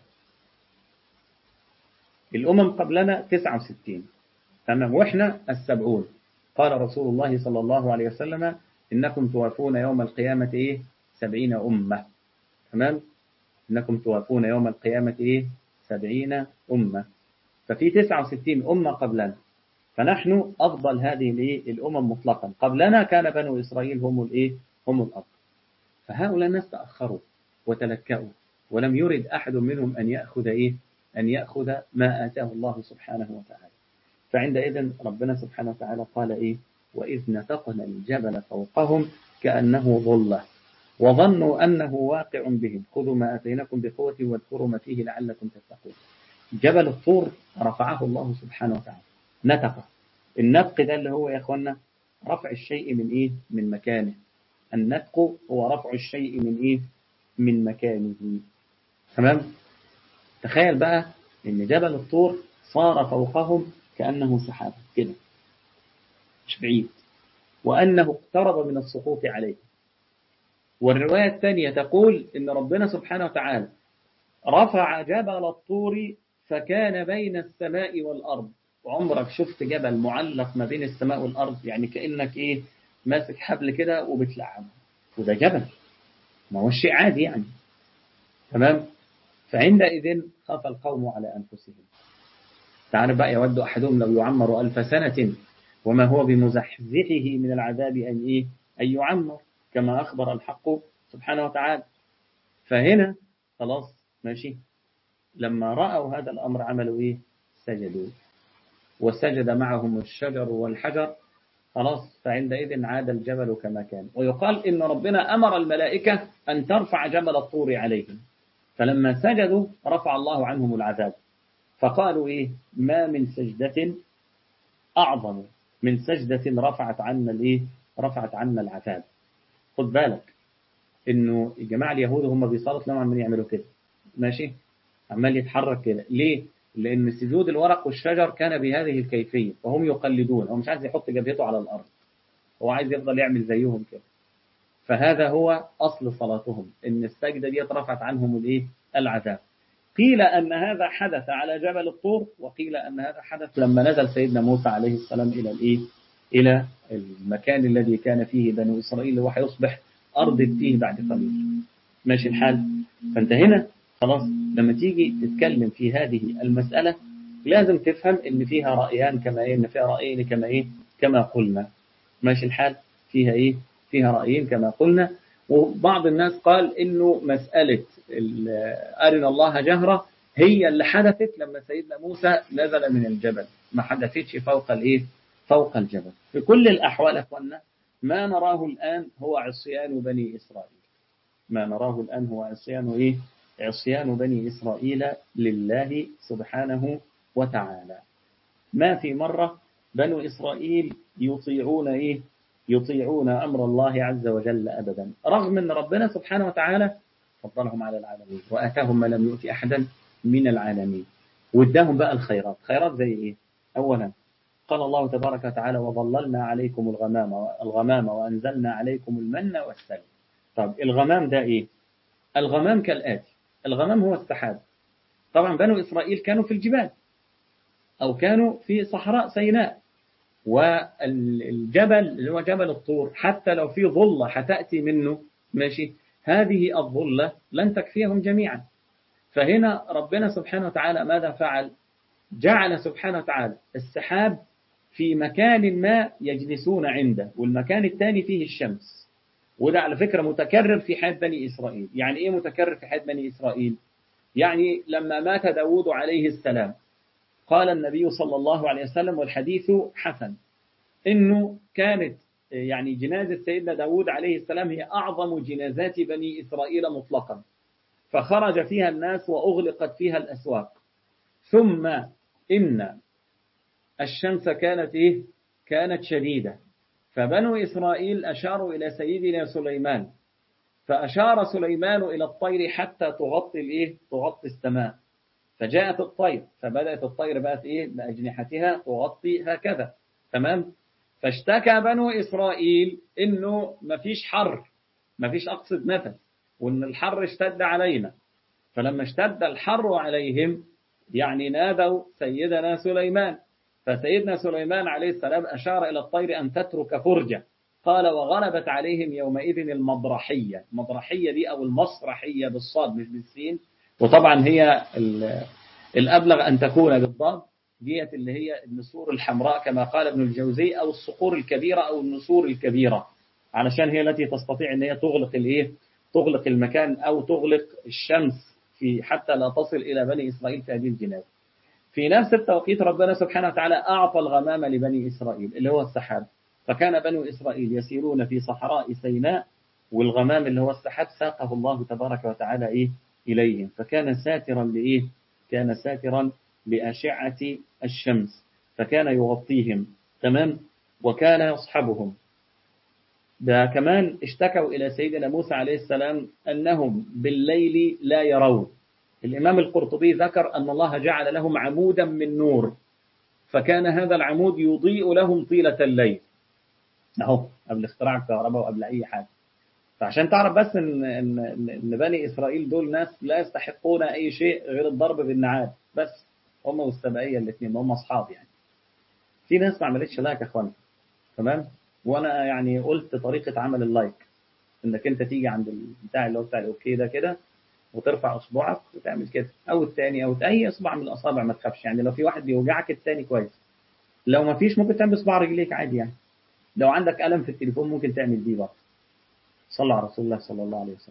الأمم قبلنا 69 تمام وإحنا السبعون قال رسول الله صلى الله عليه وسلم إنكم توافون يوم القيامة إيه سبعين أمة تمام إنكم توافون يوم القيامة إيه سبعين أمة ففي 69 أمة قبلنا فنحن أفضل هذه الأمم مطلقا قبلنا كان بنو إسرائيل هم الإيه هم الأفضل فهؤلاء الناس تأخروا وتلكأوا ولم يرد أحد منهم أن يأخذ إيه أن يأخذ ما آتاه الله سبحانه وتعالى فعندئذ ربنا سبحانه وتعالى قال إيه وإذ نتقنا الجبل فوقهم كأنه ظلة وظنوا أنه واقع بهم خذوا ما أتيناكم بقوة واذكروا ما فيه لعلكم تتقون جبل الطور رفعه الله سبحانه وتعالى نتق النتق ده اللي هو يا أخوانا رفع الشيء من إيه من مكانه النتق هو رفع الشيء من إيه من مكانه تمام تخيل بقى ان جبل الطور صار فوقهم كأنه سحاب كده مش بعيد وأنه اقترب من السقوط عليه والرواية الثانية تقول إن ربنا سبحانه وتعالى رفع جبل الطور فكان بين السماء والأرض وعمرك شفت جبل معلق ما بين السماء والأرض يعني كأنك إيه ماسك حبل كده وبتلعبه وده جبل ما هو شيء عادي يعني تمام فعندئذ خاف القوم على أنفسهم تعالى بقى يود أحدهم لو يعمر ألف سنة وما هو بمزحزحه من العذاب أن إيه أن يعمر كما أخبر الحق سبحانه وتعالى فهنا خلاص ماشي لما رأوا هذا الأمر عملوا إيه سجدوا وسجد معهم الشجر والحجر خلاص فعندئذ عاد الجبل كما كان ويقال إن ربنا أمر الملائكة أن ترفع جبل الطور عليهم فلما سجدوا رفع الله عنهم العذاب فقالوا إيه ما من سجدة أعظم من سجدة رفعت عنا الإيه رفعت عنا العذاب خد بالك إنه الجماعة اليهود هم بيصلوا تلاقيهم عمالين يعملوا كده ماشي عمال يتحرك كده ليه لأن سجود الورق والشجر كان بهذه الكيفية وهم يقلدون هو مش عايز يحط جبهته على الأرض هو عايز يفضل يعمل زيهم كده فهذا هو أصل صلاتهم إن السجدة دي رفعت عنهم الإيه العذاب قيل أن هذا حدث على جبل الطور وقيل أن هذا حدث لما نزل سيدنا موسى عليه السلام إلى الإيه إلى المكان الذي كان فيه بنو إسرائيل وحيصبح أرض التيه بعد قليل ماشي الحال فأنت هنا خلاص لما تيجي تتكلم في هذه المسألة لازم تفهم ان فيها رأيان كما ايه ان فيها رأيين كما ايه كما قلنا ماشي الحال فيها إيه فيها رأيين كما قلنا وبعض الناس قال إنه مسألة أرنا الله جهرة هي اللي حدثت لما سيدنا موسى نزل من الجبل ما حدثتش فوق الإيه فوق الجبل في كل الأحوال أخوانا ما نراه الآن هو عصيان بني إسرائيل ما نراه الآن هو عصيان إيه عصيان بني إسرائيل لله سبحانه وتعالى ما في مرة بنو إسرائيل يطيعون إيه يطيعون أمر الله عز وجل أبدا رغم أن ربنا سبحانه وتعالى فضلهم على العالمين وآتاهم ما لم يؤتي أحدا من العالمين واداهم بقى الخيرات خيرات زي إيه أولا قال الله تبارك وتعالى وظللنا عليكم الغمام الغمام وأنزلنا عليكم المن والسلم طب الغمام ده إيه الغمام كالآتي الغمام هو السحاب طبعا بنو إسرائيل كانوا في الجبال أو كانوا في صحراء سيناء والجبل اللي هو جبل الطور حتى لو في ظلة حتأتي منه ماشي هذه الظلة لن تكفيهم جميعا فهنا ربنا سبحانه وتعالى ماذا فعل جعل سبحانه وتعالى السحاب في مكان ما يجلسون عنده والمكان الثاني فيه الشمس وده على فكرة متكرر في حياة بني إسرائيل يعني إيه متكرر في حياة بني إسرائيل يعني لما مات داود عليه السلام قال النبي صلى الله عليه وسلم والحديث حسن إنه كانت يعني جنازة سيدنا داود عليه السلام هي أعظم جنازات بني إسرائيل مطلقا فخرج فيها الناس وأغلقت فيها الأسواق ثم إن الشمس كانت إيه؟ كانت شديدة فبنو إسرائيل أشاروا إلى سيدنا سليمان فأشار سليمان إلى الطير حتى تغطي الإيه؟ تغطي السماء فجاءت الطير فبدأت الطير بقت إيه؟ بأجنحتها تغطي هكذا تمام فاشتكى بنو إسرائيل إنه مفيش حر مفيش أقصد نفس وإن الحر اشتد علينا فلما اشتد الحر عليهم يعني نادوا سيدنا سليمان فسيدنا سليمان عليه السلام أشار إلى الطير أن تترك فرجة قال وغلبت عليهم يومئذ المضرحية المضرحية دي أو المسرحية بالصاد مش بالسين وطبعا هي الأبلغ أن تكون بالضاد ديت اللي هي النسور الحمراء كما قال ابن الجوزي أو الصقور الكبيرة أو النسور الكبيرة علشان هي التي تستطيع أن هي تغلق الإيه تغلق المكان أو تغلق الشمس في حتى لا تصل إلى بني إسرائيل في هذه الجنازة في نفس التوقيت ربنا سبحانه وتعالى أعطى الغمام لبني إسرائيل اللي هو السحاب فكان بنو إسرائيل يسيرون في صحراء سيناء والغمام اللي هو السحاب ساقه الله تبارك وتعالى إيه إليهم فكان ساترا لإيه كان ساترا لأشعة الشمس فكان يغطيهم تمام وكان يصحبهم ده كمان اشتكوا إلى سيدنا موسى عليه السلام أنهم بالليل لا يرون الإمام القرطبي ذكر أن الله جعل لهم عمودا من نور فكان هذا العمود يضيء لهم طيلة الليل أهو قبل اختراع الكهرباء وقبل أي حاجة فعشان تعرف بس إن, إن, إن بني إسرائيل دول ناس لا يستحقون أي شيء غير الضرب بالنعال بس هم والسبعية الاثنين هم أصحاب يعني في ناس ما عملتش لايك يا أخوانا تمام وأنا يعني قلت طريقة عمل اللايك إنك أنت تيجي عند البتاع اللي هو بتاع الأوكي ده كده وترفع اصبعك وتعمل كده او الثاني او اي اصبع من الاصابع ما تخافش يعني لو في واحد بيوجعك الثاني كويس لو ما فيش ممكن تعمل اصبع رجليك عادي يعني لو عندك الم في التليفون ممكن تعمل دي برضه صلى على رسول الله صلى الله عليه وسلم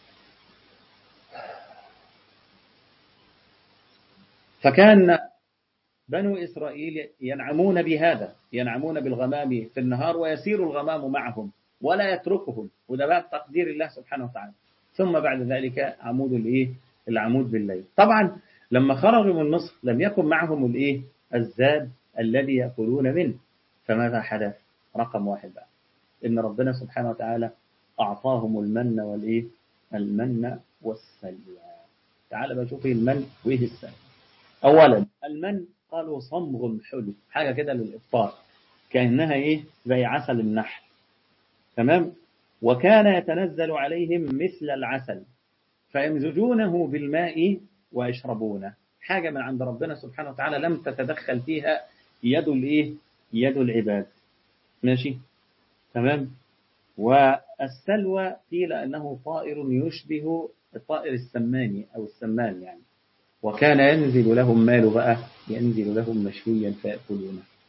فكان بنو إسرائيل ينعمون بهذا ينعمون بالغمام في النهار ويسير الغمام معهم ولا يتركهم وده بقى تقدير الله سبحانه وتعالى ثم بعد ذلك عمود الايه العمود بالليل طبعا لما خرجوا من مصر لم يكن معهم الايه الزاد الذي يأكلون منه فماذا حدث رقم واحد بقى إن ربنا سبحانه وتعالى أعطاهم المن والإيه المن والسلوى تعال بقى شوف المن وإيه السلوى أولا المن قالوا صمغ حلو حاجة كده للإفطار كأنها إيه زي عسل النحل تمام وكان يتنزل عليهم مثل العسل فيمزجونه بالماء ويشربونه حاجة من عند ربنا سبحانه وتعالى لم تتدخل فيها يد الايه يد العباد ماشي تمام والسلوى قيل أنه طائر يشبه الطائر السماني أو السمان يعني وكان ينزل لهم مال بقى ينزل لهم مشويا فيأكلونه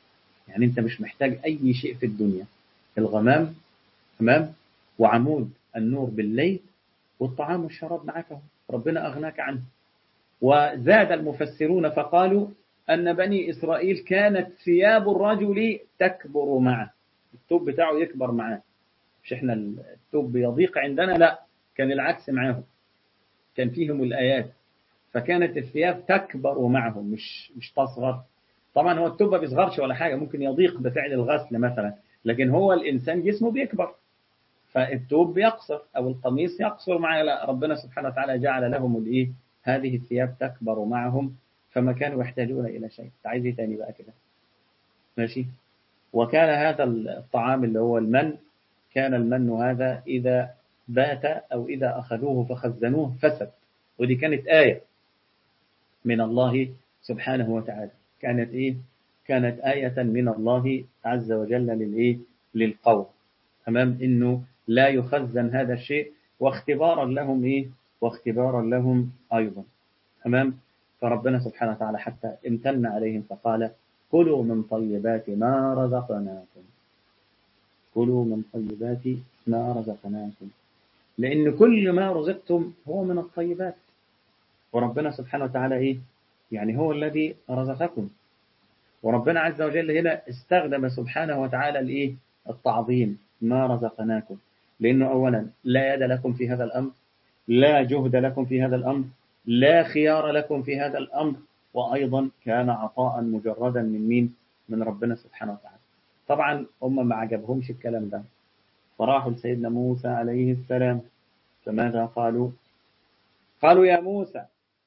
يعني أنت مش محتاج أي شيء في الدنيا الغمام تمام وعمود النور بالليل والطعام والشراب معك ربنا أغناك عنه وزاد المفسرون فقالوا أن بني إسرائيل كانت ثياب الرجل تكبر معه التوب بتاعه يكبر معاه مش احنا التوب يضيق عندنا لا كان العكس معاهم كان فيهم الآيات فكانت الثياب تكبر معهم مش مش تصغر طبعا هو التوب ما بيصغرش ولا حاجة ممكن يضيق بفعل الغسل مثلا لكن هو الإنسان جسمه بيكبر فالتوب بيقصر أو القميص يقصر معه لا ربنا سبحانه وتعالى جعل لهم الإيه هذه الثياب تكبر معهم فما كانوا يحتاجون إلى شيء عايز ايه تاني بقى كده ماشي وكان هذا الطعام اللي هو المن كان المن هذا إذا بات أو إذا أخذوه فخزنوه فسد ودي كانت آية من الله سبحانه وتعالى كانت إيه كانت آية من الله عز وجل للإيه للقوم تمام إنه لا يخزن هذا الشيء واختبارا لهم إيه واختبارا لهم أيضا تمام فربنا سبحانه وتعالى حتى امتن عليهم فقال كلوا من طيبات ما رزقناكم كلوا من طيبات ما رزقناكم لأن كل ما رزقتم هو من الطيبات وربنا سبحانه وتعالى إيه يعني هو الذي رزقكم وربنا عز وجل هنا استخدم سبحانه وتعالى الإيه التعظيم ما رزقناكم لأنه أولا لا يد لكم في هذا الأمر لا جهد لكم في هذا الأمر لا خيار لكم في هذا الأمر وأيضا كان عطاء مجردا من مين من ربنا سبحانه وتعالى طبعا هم ما عجبهمش الكلام ده فراحوا لسيدنا موسى عليه السلام فماذا قالوا قالوا يا موسى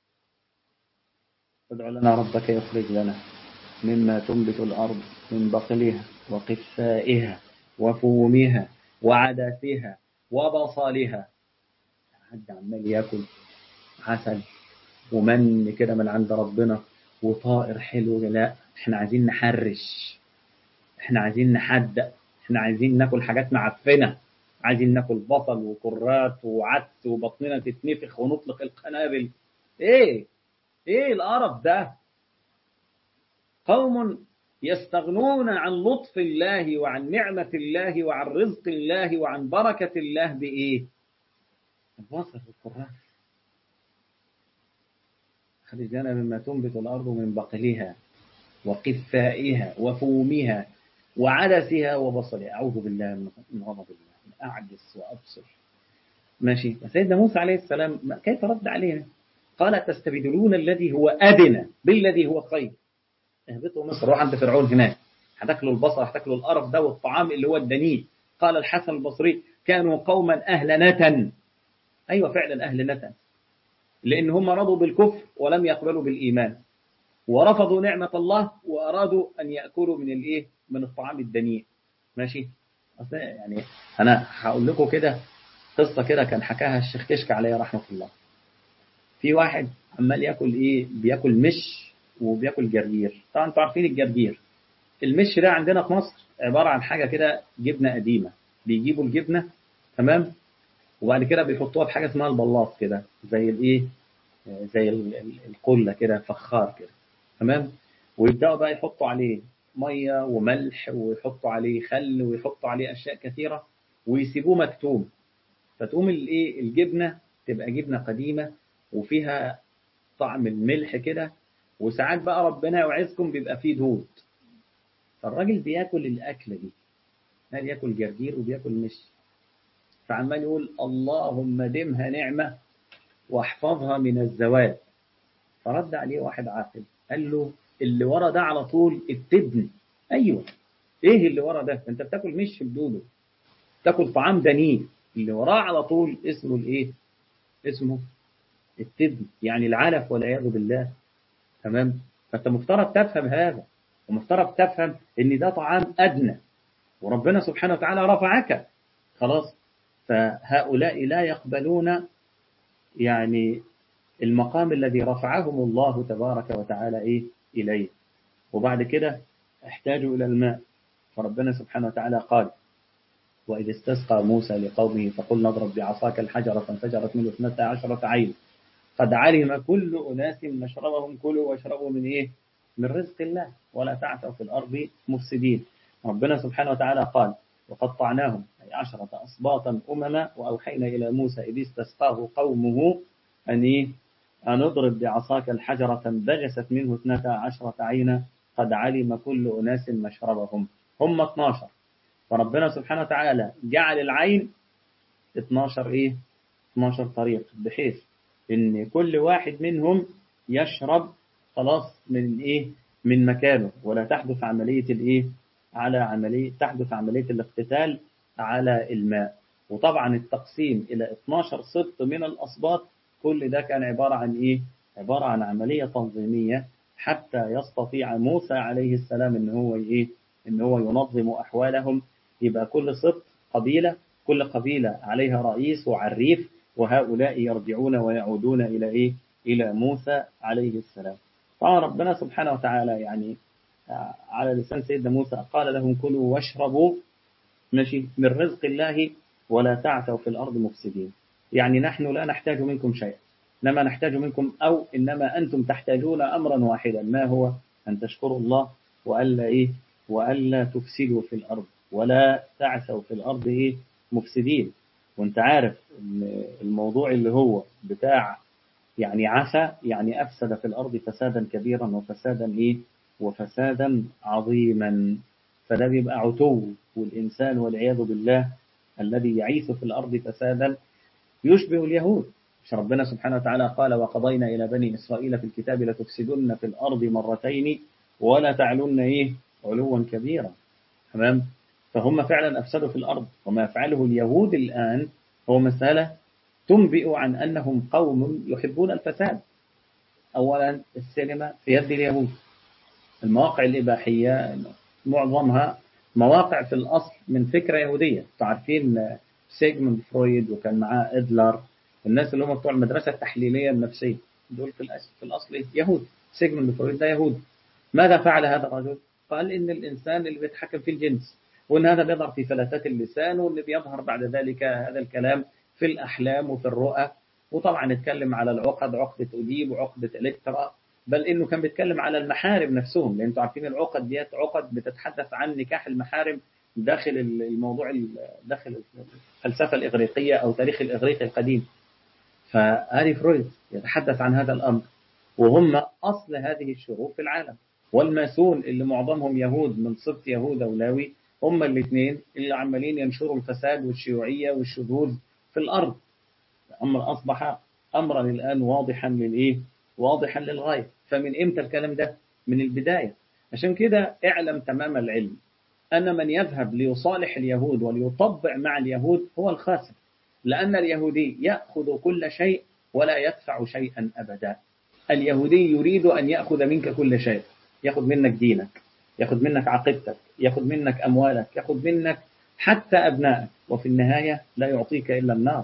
ادع لنا ربك يخرج لنا مما تنبت الأرض من بقلها وقفائها وفومها وعدسها وبصلها حد عمال ياكل عسل ومن كده من عند ربنا وطائر حلو لا احنا عايزين نحرش احنا عايزين نحدق احنا عايزين ناكل حاجات معفنه عايزين ناكل بصل وكرات وعدس وبطننا تتنفخ ونطلق القنابل ايه ايه القرف ده قوم يستغنون عن لطف الله وعن نعمة الله وعن رزق الله وعن بركة الله بإيه البصل والكرات خرج لنا مما تنبت الأرض من بقلها وقفائها وفومها وعدسها وبصلها أعوذ بالله من غضب الله أعجز وأبصر ماشي سيدنا موسى عليه السلام كيف رد علينا قال تستبدلون الذي هو أدنى بالذي هو خير اهبطوا مصر روح عند فرعون هناك هتاكلوا البصل هتاكلوا القرف ده والطعام اللي هو الدنيء قال الحسن البصري كانوا قوما أهل نتن أيوة فعلا أهل نتن لأن هم رضوا بالكفر ولم يقبلوا بالإيمان ورفضوا نعمة الله وأرادوا أن يأكلوا من الإيه من الطعام الدنيء ماشي يعني أنا هقول لكم كده قصة كده كان حكاها الشيخ كشك عليه رحمة الله في واحد عمال ياكل إيه بياكل مش وبياكل جرجير طبعا انتوا عارفين الجرجير المش ده عندنا في مصر عبارة عن حاجة كده جبنة قديمة بيجيبوا الجبنة تمام وبعد كده بيحطوها في حاجة اسمها البلاط كده زي الايه زي القلة كده فخار كده تمام ويبدأوا بقى يحطوا عليه مية وملح ويحطوا عليه خل ويحطوا عليه أشياء كثيرة ويسيبوه مكتوم فتقوم الايه الجبنة تبقى جبنة قديمة وفيها طعم الملح كده وساعات بقى ربنا يوعظكم بيبقى فيه دود فالراجل بياكل الأكلة دي قال ياكل جرجير وبياكل مش فعمال يقول اللهم دمها نعمة واحفظها من الزوال فرد عليه واحد عاقل قال له اللي ورا ده على طول التبن ايوه ايه اللي ورا ده انت بتاكل مش بدوده تاكل طعام دنيء اللي وراه على طول اسمه الايه اسمه التبن يعني العلف والعياذ بالله تمام فانت مفترض تفهم هذا ومفترض تفهم ان ده طعام ادنى وربنا سبحانه وتعالى رفعك خلاص فهؤلاء لا يقبلون يعني المقام الذي رفعهم الله تبارك وتعالى إيه إليه وبعد كده احتاجوا إلى الماء فربنا سبحانه وتعالى قال وإذ استسقى موسى لقومه فقل نضرب بعصاك الحجر فانفجرت منه اثنتا عشرة عين قد علم كل أناس مشربهم كلوا واشربوا من إيه من رزق الله ولا تعثوا في الأرض مفسدين ربنا سبحانه وتعالى قال وقطعناهم أي عشرة أصباطا أمما وأوحينا إلى موسى إذ استسقاه قومه أن إيه؟ أن اضرب بعصاك الحجرة فانبجست منه اثنتا عشرة عينا قد علم كل أناس مشربهم هم 12 فربنا سبحانه وتعالى جعل العين 12 إيه 12 طريق بحيث إن كل واحد منهم يشرب خلاص من إيه من مكانه ولا تحدث عملية الإيه على عملية تحدث عملية الاقتتال على الماء وطبعا التقسيم إلى 12 سبط من الأسباط كل ده كان عبارة عن إيه عبارة عن عملية تنظيمية حتى يستطيع موسى عليه السلام إن هو إيه إن هو ينظم أحوالهم يبقى كل سبط قبيلة كل قبيلة عليها رئيس وعريف وهؤلاء يرجعون ويعودون إلى إيه إلى موسى عليه السلام طبعا ربنا سبحانه وتعالى يعني على لسان سيدنا موسى قال لهم كلوا واشربوا ماشي من رزق الله ولا تعثوا في الأرض مفسدين يعني نحن لا نحتاج منكم شيئا إنما نحتاج منكم أو إنما أنتم تحتاجون أمرا واحدا ما هو أن تشكروا الله وألا إيه وألا تفسدوا في الأرض ولا تعثوا في الأرض إيه مفسدين وانت عارف الموضوع اللي هو بتاع يعني عسى يعني أفسد في الأرض فسادا كبيرا وفسادا إيه وفسادا عظيما فده بيبقى عتو والإنسان والعياذ بالله الذي يعيث في الأرض فسادا يشبه اليهود مش ربنا سبحانه وتعالى قال وقضينا إلى بني إسرائيل في الكتاب لتفسدن في الأرض مرتين ولا تعلن إيه علوا كبيرا تمام فهم فعلا أفسدوا في الأرض وما يفعله اليهود الآن هو مسألة تنبئ عن أنهم قوم يحبون الفساد أولا السينما في يد اليهود المواقع الإباحية معظمها مواقع في الأصل من فكرة يهودية تعرفين سيجموند فرويد وكان معاه إدلر الناس اللي هم بتوع المدرسة التحليلية النفسية دول في الأصل, في الأصل يهود سيجموند فرويد ده يهود ماذا فعل هذا الرجل؟ قال إن الإنسان اللي بيتحكم في الجنس وإن هذا بيظهر في فلتات اللسان وإن بيظهر بعد ذلك هذا الكلام في الأحلام وفي الرؤى وطبعا اتكلم على العقد عقدة أديب وعقدة إلكترا بل إنه كان بيتكلم على المحارم نفسهم لأن انتوا عارفين العقد ديت عقد بتتحدث عن نكاح المحارم داخل الموضوع داخل الفلسفة الإغريقية أو تاريخ الإغريقي القديم فهذه فرويد يتحدث عن هذا الأمر وهم أصل هذه الشرور في العالم والماسون اللي معظمهم يهود من سبط يهوذا ولاوي هم الاثنين اللي عمالين ينشروا الفساد والشيوعية والشذوذ في الأرض الأمر أصبح أمرا الآن واضحا للإيه؟ واضحا للغاية فمن إمتى الكلام ده؟ من البداية عشان كده اعلم تمام العلم أن من يذهب ليصالح اليهود وليطبع مع اليهود هو الخاسر لأن اليهودي يأخذ كل شيء ولا يدفع شيئا أبدا اليهودي يريد أن يأخذ منك كل شيء يأخذ منك دينك يأخذ منك عقيدتك يأخذ منك أموالك يأخذ منك حتى أبنائك وفي النهاية لا يعطيك إلا النار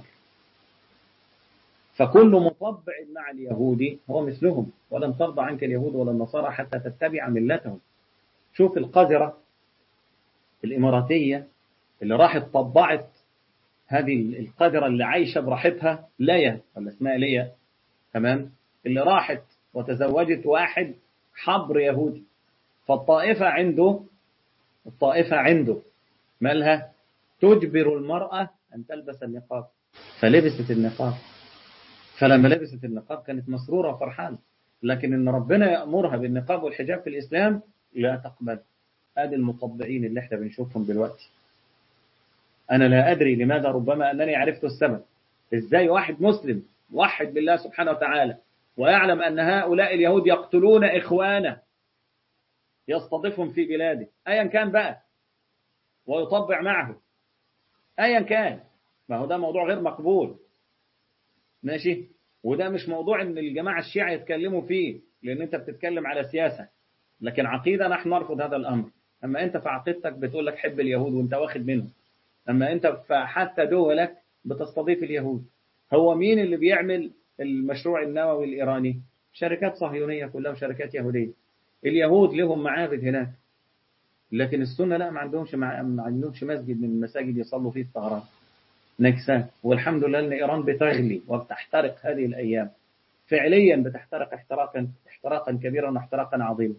فكل مطبع مع اليهود هو مثلهم ولن ترضى عنك اليهود ولا النصارى حتى تتبع ملتهم شوف القذرة الإماراتية اللي راحت طبعت هذه القذرة اللي عايشة براحتها ليا ولا اسمها ليا تمام اللي راحت وتزوجت واحد حبر يهودي فالطائفة عنده الطائفة عنده مالها تجبر المرأة أن تلبس النقاب فلبست النقاب فلما لبست النقاب كانت مسرورة وفرحانة لكن إن ربنا يأمرها بالنقاب والحجاب في الإسلام لا تقبل هذه المطبعين اللي احنا بنشوفهم دلوقتي أنا لا أدري لماذا ربما أنني عرفت السبب إزاي واحد مسلم وحد بالله سبحانه وتعالى ويعلم أن هؤلاء اليهود يقتلون إخوانه يستضيفهم في بلاده أيا كان بقى ويطبع معه أيا كان ما هو ده موضوع غير مقبول ماشي وده مش موضوع ان الجماعة الشيعة يتكلموا فيه لان انت بتتكلم على سياسة لكن عقيدة نحن نرفض هذا الامر اما انت في عقيدتك بتقول لك حب اليهود وانت واخد منهم اما انت حتى دولك بتستضيف اليهود هو مين اللي بيعمل المشروع النووي الايراني شركات صهيونية كلها وشركات يهودية اليهود لهم معابد هناك لكن السنة لا ما عندهمش ما عندهمش مسجد من المساجد يصلوا فيه في طهران نكسات والحمد لله ان ايران بتغلي وبتحترق هذه الايام فعليا بتحترق احتراقا احتراقا كبيرا واحتراقا عظيما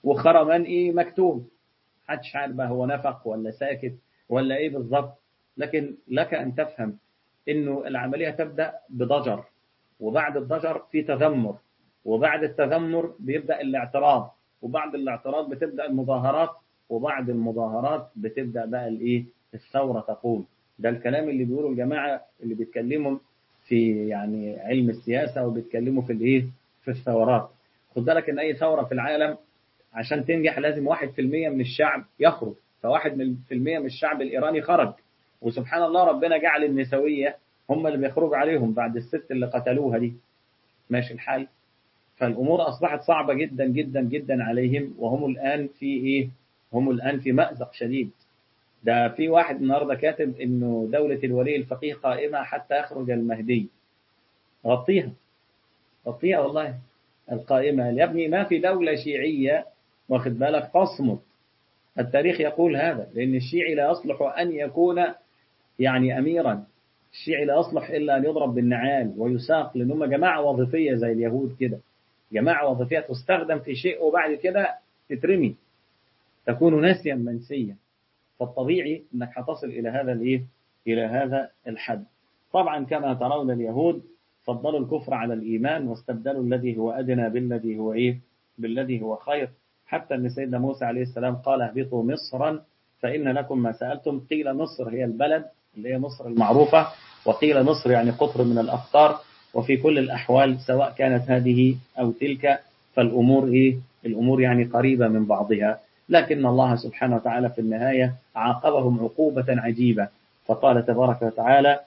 وخرمان إيه مكتوم محدش عارف بقى هو نفق ولا ساكت ولا إيه بالظبط لكن لك أن تفهم إنه العملية تبدأ بضجر وبعد الضجر في تذمر وبعد التذمر بيبدأ الاعتراض وبعد الاعتراض بتبدأ المظاهرات وبعد المظاهرات بتبدأ بقى الإيه الثورة تقوم ده الكلام اللي بيقوله الجماعة اللي بيتكلموا في يعني علم السياسة وبيتكلموا في الإيه في الثورات خد بالك إن أي ثورة في العالم عشان تنجح لازم واحد في المية من الشعب يخرج فواحد من في المية من الشعب الإيراني خرج وسبحان الله ربنا جعل النسوية هم اللي بيخرجوا عليهم بعد الست اللي قتلوها دي ماشي الحال فالأمور أصبحت صعبة جدا جدا جدا عليهم وهم الآن في إيه هم الآن في مأزق شديد ده في واحد النهارده كاتب إنه دولة الولي الفقيه قائمة حتى يخرج المهدي غطيها غطيها والله القائمة يا ابني ما في دولة شيعية واخد بالك تصمت التاريخ يقول هذا لأن الشيعي لا يصلح أن يكون يعني أميرا الشيعي لا يصلح إلا أن يضرب بالنعال ويساق لأنهم جماعة وظيفية زي اليهود كده جماعة وظيفية تستخدم في شيء وبعد كده تترمي تكون ناسيا منسيا فالطبيعي أنك هتصل إلى هذا الإيه؟ إلى هذا الحد طبعا كما ترون اليهود فضلوا الكفر على الإيمان واستبدلوا الذي هو أدنى بالذي هو إيه؟ بالذي هو خير حتى أن سيدنا موسى عليه السلام قال اهبطوا مصرا فإن لكم ما سألتم قيل مصر هي البلد اللي هي مصر المعروفة وقيل مصر يعني قطر من الأقطار وفي كل الأحوال سواء كانت هذه أو تلك فالأمور إيه؟ الأمور يعني قريبة من بعضها لكن الله سبحانه وتعالى في النهاية عاقبهم عقوبة عجيبة فقال تبارك وتعالى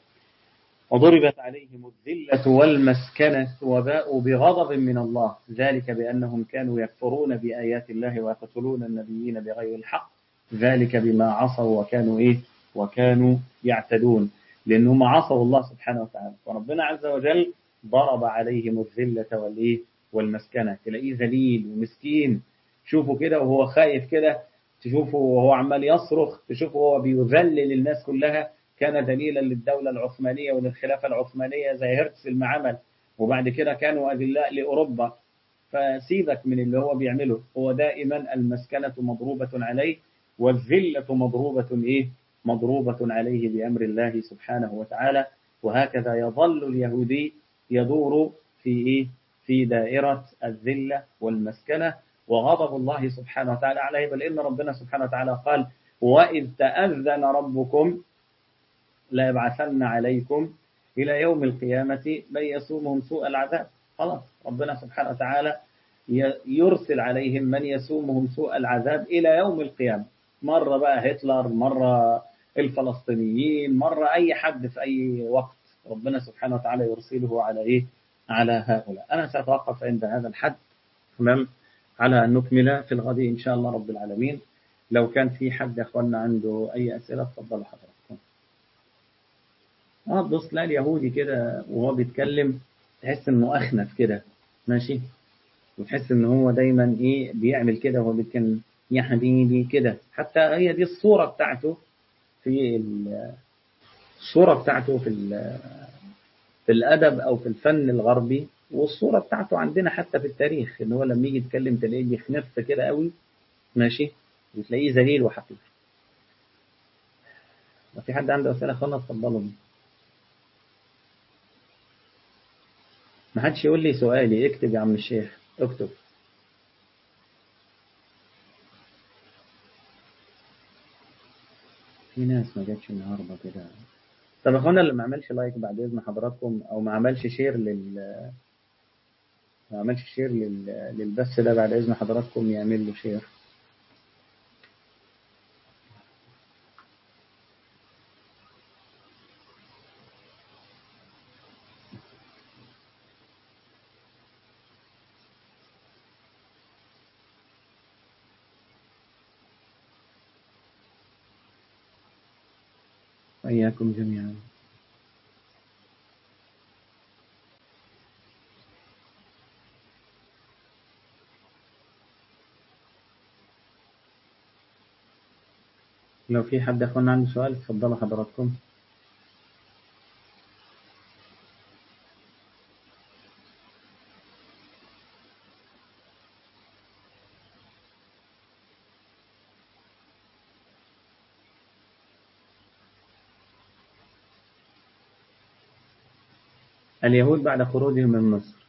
وضربت عليهم الذلة والمسكنة وباءوا بغضب من الله ذلك بأنهم كانوا يكفرون بآيات الله ويقتلون النبيين بغير الحق ذلك بما عصوا وكانوا إيه وكانوا يعتدون لأنهم عصوا الله سبحانه وتعالى وربنا عز وجل ضرب عليهم الذلة والإيه والمسكنة تلاقيه ذليل ومسكين تشوفه كده وهو خايف كده تشوفه وهو عمال يصرخ تشوفه وهو بيذلل الناس كلها كان دليلا للدولة العثمانية وللخلافة العثمانية زي هرتزل ما عمل وبعد كده كانوا أذلاء لأوروبا فسيبك من اللي هو بيعمله هو دائما المسكنة مضروبة عليه والذلة مضروبة إيه مضروبة عليه بأمر الله سبحانه وتعالى وهكذا يظل اليهودي يدور في إيه في دائرة الذلة والمسكنة وغضب الله سبحانه وتعالى عليه بل إن ربنا سبحانه وتعالى قال وإذ تأذن ربكم لا يبعثن عليكم إلى يوم القيامة من يسومهم سوء العذاب خلاص ربنا سبحانه وتعالى يرسل عليهم من يسومهم سوء العذاب إلى يوم القيامة مرة بقى هتلر مرة الفلسطينيين مرة أي حد في أي وقت ربنا سبحانه وتعالى يرسله على إيه على هؤلاء أنا سأتوقف عند هذا الحد تمام على أن نكمل في الغد إن شاء الله رب العالمين لو كان في حد يا أخوانا عنده أي أسئلة تفضلوا حضراتكم اه تبص تلاقي اليهودي كده وهو بيتكلم تحس انه اخنف كده ماشي وتحس ان هو دايما ايه بيعمل كده وهو بيتكلم يا حبيبي كده حتى هي دي الصوره بتاعته في الصوره بتاعته في في الادب او في الفن الغربي والصوره بتاعته عندنا حتى في التاريخ ان هو لما يجي يتكلم تلاقيه بيخنف كده قوي ماشي وتلاقيه ذليل وحقير لو في حد عنده اسئله اخوانا اتفضلوا ما حدش يقول لي سؤالي اكتب يا عم الشيخ اكتب في ناس ما جاتش النهارده كده طب اخوانا اللي ما عملش لايك بعد اذن حضراتكم او ما عملش شير لل ما عملش شير لل... للبث ده بعد اذن حضراتكم يعمل له شير وإياكم جميعا لو في حد أخونا عنده سؤال اتفضلوا حضراتكم اليهود بعد خروجهم من مصر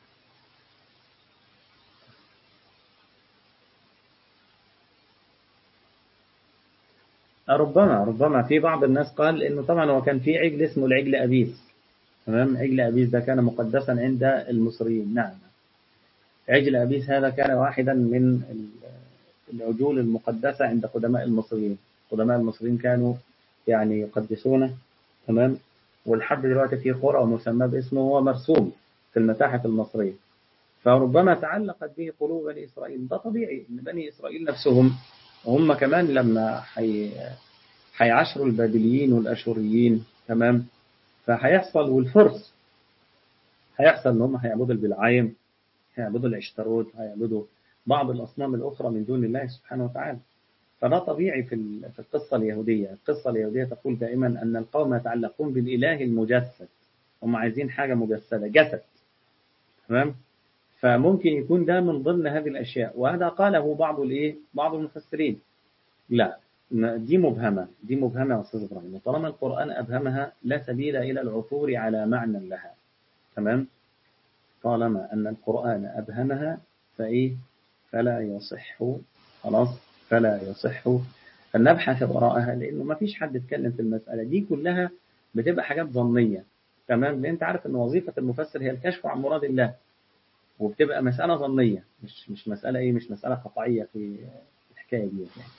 ربما ربما في بعض الناس قال انه طبعا هو كان في عجل اسمه العجل ابيس تمام عجل ابيس ده كان مقدسا عند المصريين نعم عجل ابيس هذا كان واحدا من العجول المقدسة عند قدماء المصريين قدماء المصريين كانوا يعني يقدسونه تمام ولحد دلوقتي في قرى مسمى باسمه هو مرسوم في المتاحف المصرية فربما تعلقت به قلوب بني إسرائيل ده طبيعي إن بني إسرائيل نفسهم وهم كمان لما حي... حيعشروا البابليين والأشوريين تمام فهيحصل والفرس هيحصل إن هم هيعبدوا البلعايم هيعبدوا العشتروت هيعبدوا بعض الأصنام الأخرى من دون الله سبحانه وتعالى فده طبيعي في في القصة اليهودية القصة اليهودية تقول دائما أن القوم يتعلقون بالإله المجسد هم عايزين حاجة مجسدة جسد تمام فممكن يكون ده من ضمن هذه الأشياء وهذا قاله بعض الإيه بعض المفسرين لا دي مبهمة دي مبهمة يا أستاذ إبراهيم وطالما القرآن أبهمها لا سبيل إلى العثور على معنى لها تمام طالما أن القرآن أبهمها فإيه فلا يصح خلاص فلا يصح أن نبحث وراءها لأنه ما فيش حد اتكلم في المسألة دي كلها بتبقى حاجات ظنية تمام لأن أنت عارف أن وظيفة المفسر هي الكشف عن مراد الله وبتبقى مسألة ظنية مش مش مسألة إيه مش مسألة قطعية في الحكاية دي يعني.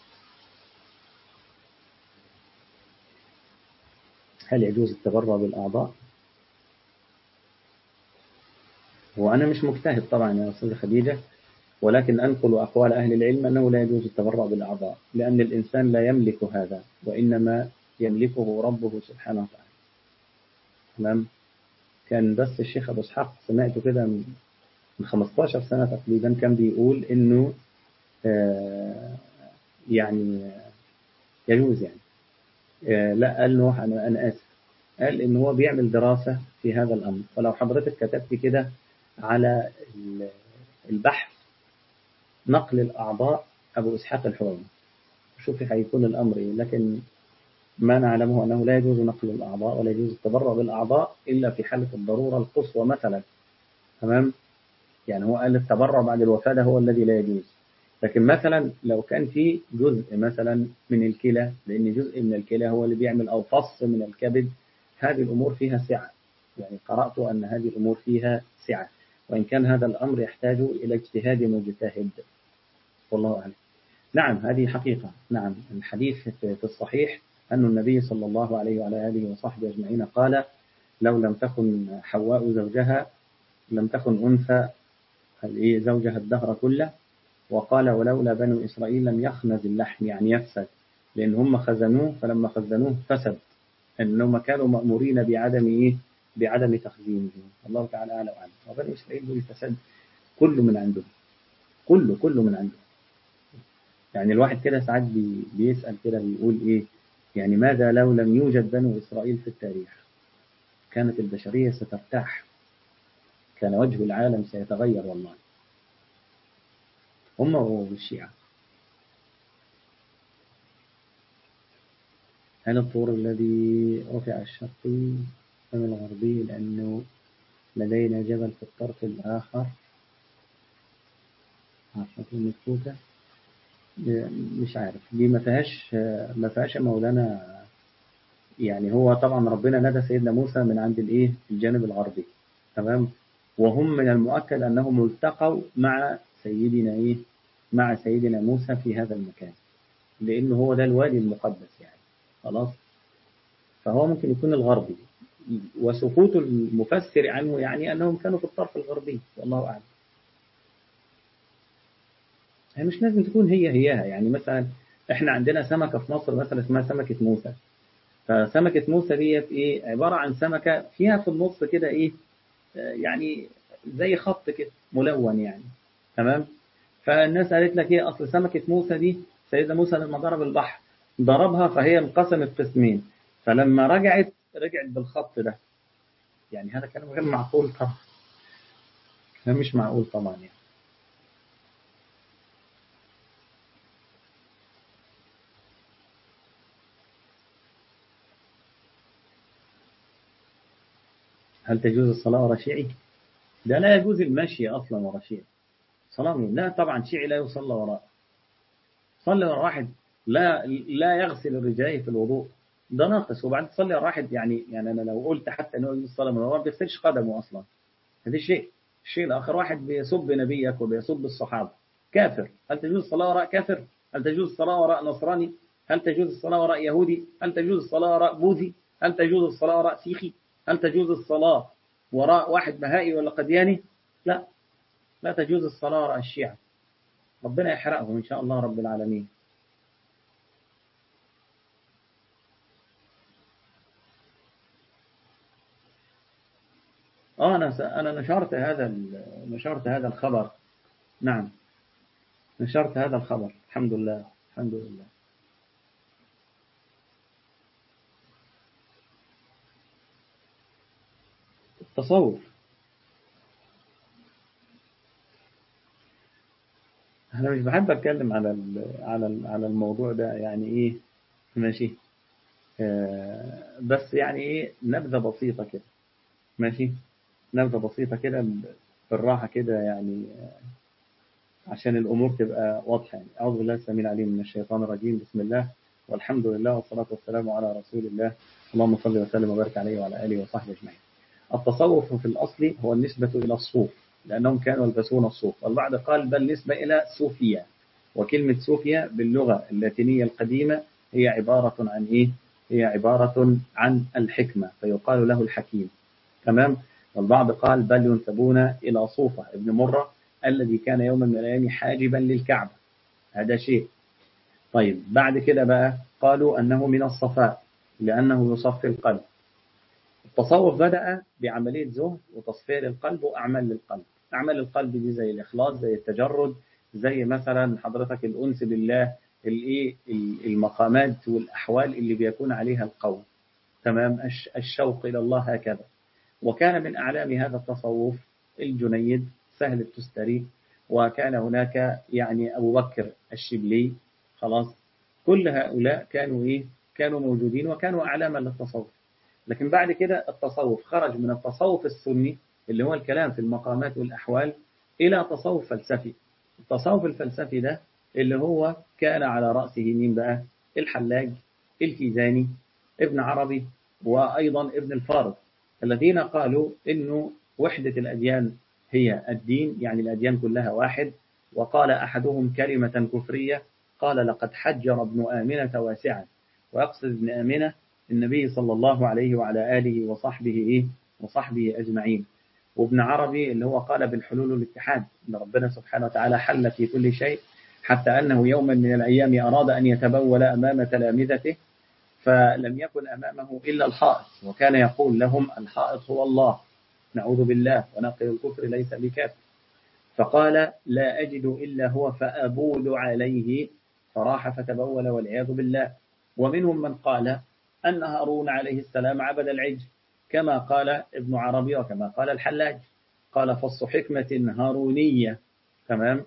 هل يجوز التبرع بالأعضاء؟ وأنا مش مجتهد طبعا يا أستاذة خديجة ولكن أنقل أقوال أهل العلم أنه لا يجوز التبرع بالأعضاء لأن الإنسان لا يملك هذا وإنما يملكه ربه سبحانه وتعالى تمام كان بس الشيخ أبو إسحاق سمعته كده من 15 سنة تقريبا كان بيقول إنه آه يعني يجوز يعني آه لا قال له أنا, أنا آسف قال إن هو بيعمل دراسة في هذا الأمر فلو حضرتك كتبت كده على البحث نقل الأعضاء أبو إسحاق الحويني شوفي هيكون الأمر إيه لكن ما نعلمه أنه لا يجوز نقل الأعضاء ولا يجوز التبرع بالأعضاء إلا في حالة الضرورة القصوى مثلا تمام يعني هو قال التبرع بعد الوفاة ده هو الذي لا يجوز لكن مثلا لو كان في جزء مثلا من الكلى لأن جزء من الكلى هو اللي بيعمل أو فص من الكبد هذه الأمور فيها سعة يعني قرأت أن هذه الأمور فيها سعة وإن كان هذا الأمر يحتاج إلى اجتهاد مجتهد والله أعلم نعم هذه حقيقة نعم الحديث في الصحيح أن النبي صلى الله عليه وعلى آله وصحبه أجمعين قال لو لم تكن حواء زوجها لم تكن أنثى زوجها الدهر كله وقال ولولا بنو إسرائيل لم يخنز اللحم يعني يفسد لأن هم خزنوه فلما خزنوه فسد أنهم كانوا مأمورين بعدم إيه بعدم تخزينه الله تعالى أعلى وأعلم وبني إسرائيل دول فساد كله من عندهم كله كله من عندهم يعني الواحد كده ساعات بي بيسأل كده بيقول إيه يعني ماذا لو لم يوجد بنو إسرائيل في التاريخ كانت البشرية سترتاح كان وجه العالم سيتغير والله هم والشيعة هل الطور الذي رفع الشرقي أم الغربي لأنه لدينا جبل في الطرف الآخر عارفة المسكوكة مش عارف دي ما فيهاش ما فيهاش مولانا يعني هو طبعا ربنا ندى سيدنا موسى من عند الايه الجانب الغربي تمام وهم من المؤكد انهم التقوا مع سيدنا ايه مع سيدنا موسى في هذا المكان لانه هو ده الوادي المقدس يعني خلاص فهو ممكن يكون الغربي وسقوط المفسر عنه يعني انهم كانوا في الطرف الغربي والله اعلم هي مش لازم تكون هي هيها يعني مثلا احنا عندنا سمكة في مصر مثلا اسمها سمكة موسى فسمكة موسى ديت ايه عبارة عن سمكة فيها في النص كده ايه يعني زي خط كده ملون يعني تمام فالناس قالت لك ايه اصل سمكة موسى دي سيدنا موسى لما ضرب البحر ضربها فهي انقسمت قسمين فلما رجعت رجعت بالخط ده يعني هذا كلام غير معقول طبعا كلام مش معقول طبعا يعني هل تجوز الصلاة ورا شيعي؟ ده لا يجوز المشي أصلا ورا شيعي صلاة مين؟ لا طبعا شيعي لا يصلى وراء صلي ورا واحد لا لا يغسل الرجلين في الوضوء ده ناقص وبعد تصلي ورا واحد يعني يعني انا لو قلت حتى انه يجوز الصلاه من ورا ما بيغسلش قدمه اصلا هذا شيء الشيء الاخر واحد بيسب نبيك وبيسب الصحابه كافر هل تجوز الصلاه وراء كافر؟ هل تجوز الصلاه وراء نصراني؟ هل تجوز الصلاه وراء يهودي؟ هل تجوز الصلاه وراء بوذي؟ هل تجوز الصلاه وراء سيخي؟ هل تجوز الصلاه وراء واحد بهائي ولا قدياني؟ لا لا تجوز الصلاة وراء الشيعة ربنا يحرقهم إن شاء الله رب العالمين آه أنا أنا نشرت هذا نشرت هذا الخبر نعم نشرت هذا الخبر الحمد لله الحمد لله التصوف انا مش بحب اتكلم على على على الموضوع ده يعني ايه ماشي آه بس يعني ايه نبذه بسيطه كده ماشي نبذه بسيطه كده بالراحه كده يعني آه عشان الامور تبقى واضحه يعني اعوذ بالله السميع العليم من الشيطان الرجيم بسم الله والحمد لله والصلاه والسلام على رسول الله اللهم صل وسلم وبارك عليه وعلى اله وصحبه اجمعين التصوف في الاصل هو النسبه الى الصوف لأنهم كانوا يلبسون الصوف والبعض قال بل نسبة إلى صوفيا وكلمة صوفيا باللغة اللاتينية القديمة هي عبارة عن إيه؟ هي عبارة عن الحكمة فيقال له الحكيم تمام والبعض قال بل ينسبون إلى صوفة ابن مرة الذي كان يوما من الأيام حاجبا للكعبة هذا شيء طيب بعد كده بقى قالوا أنه من الصفاء لأنه يصفي القلب التصوف بدأ بعملية زهد وتصفية للقلب وأعمال للقلب أعمال القلب دي زي الإخلاص زي التجرد زي مثلا حضرتك الأنس بالله الإيه المقامات والأحوال اللي بيكون عليها القول تمام الشوق إلى الله هكذا وكان من أعلام هذا التصوف الجنيد سهل التستري وكان هناك يعني أبو بكر الشبلي خلاص كل هؤلاء كانوا إيه كانوا موجودين وكانوا أعلاما للتصوف لكن بعد كده التصوف خرج من التصوف السني اللي هو الكلام في المقامات والأحوال إلى تصوف فلسفي التصوف الفلسفي ده اللي هو كان على رأسه مين بقى الحلاج الكيزاني ابن عربي وأيضا ابن الفارض الذين قالوا إنه وحدة الأديان هي الدين يعني الأديان كلها واحد وقال أحدهم كلمة كفرية قال لقد حجر ابن آمنة واسعا ويقصد ابن آمنة النبي صلى الله عليه وعلى آله وصحبه إيه وصحبه أجمعين وابن عربي اللي هو قال بالحلول والاتحاد أن ربنا سبحانه وتعالى حل في كل شيء حتى أنه يوما من الأيام أراد أن يتبول أمام تلامذته فلم يكن أمامه إلا الحائط وكان يقول لهم الحائط هو الله نعوذ بالله ونقل الكفر ليس بكافر فقال لا أجد إلا هو فأبول عليه فراح فتبول والعياذ بالله ومنهم من قال أن هارون عليه السلام عبد العجل كما قال ابن عربي وكما قال الحلاج قال فص حكمة هارونية تمام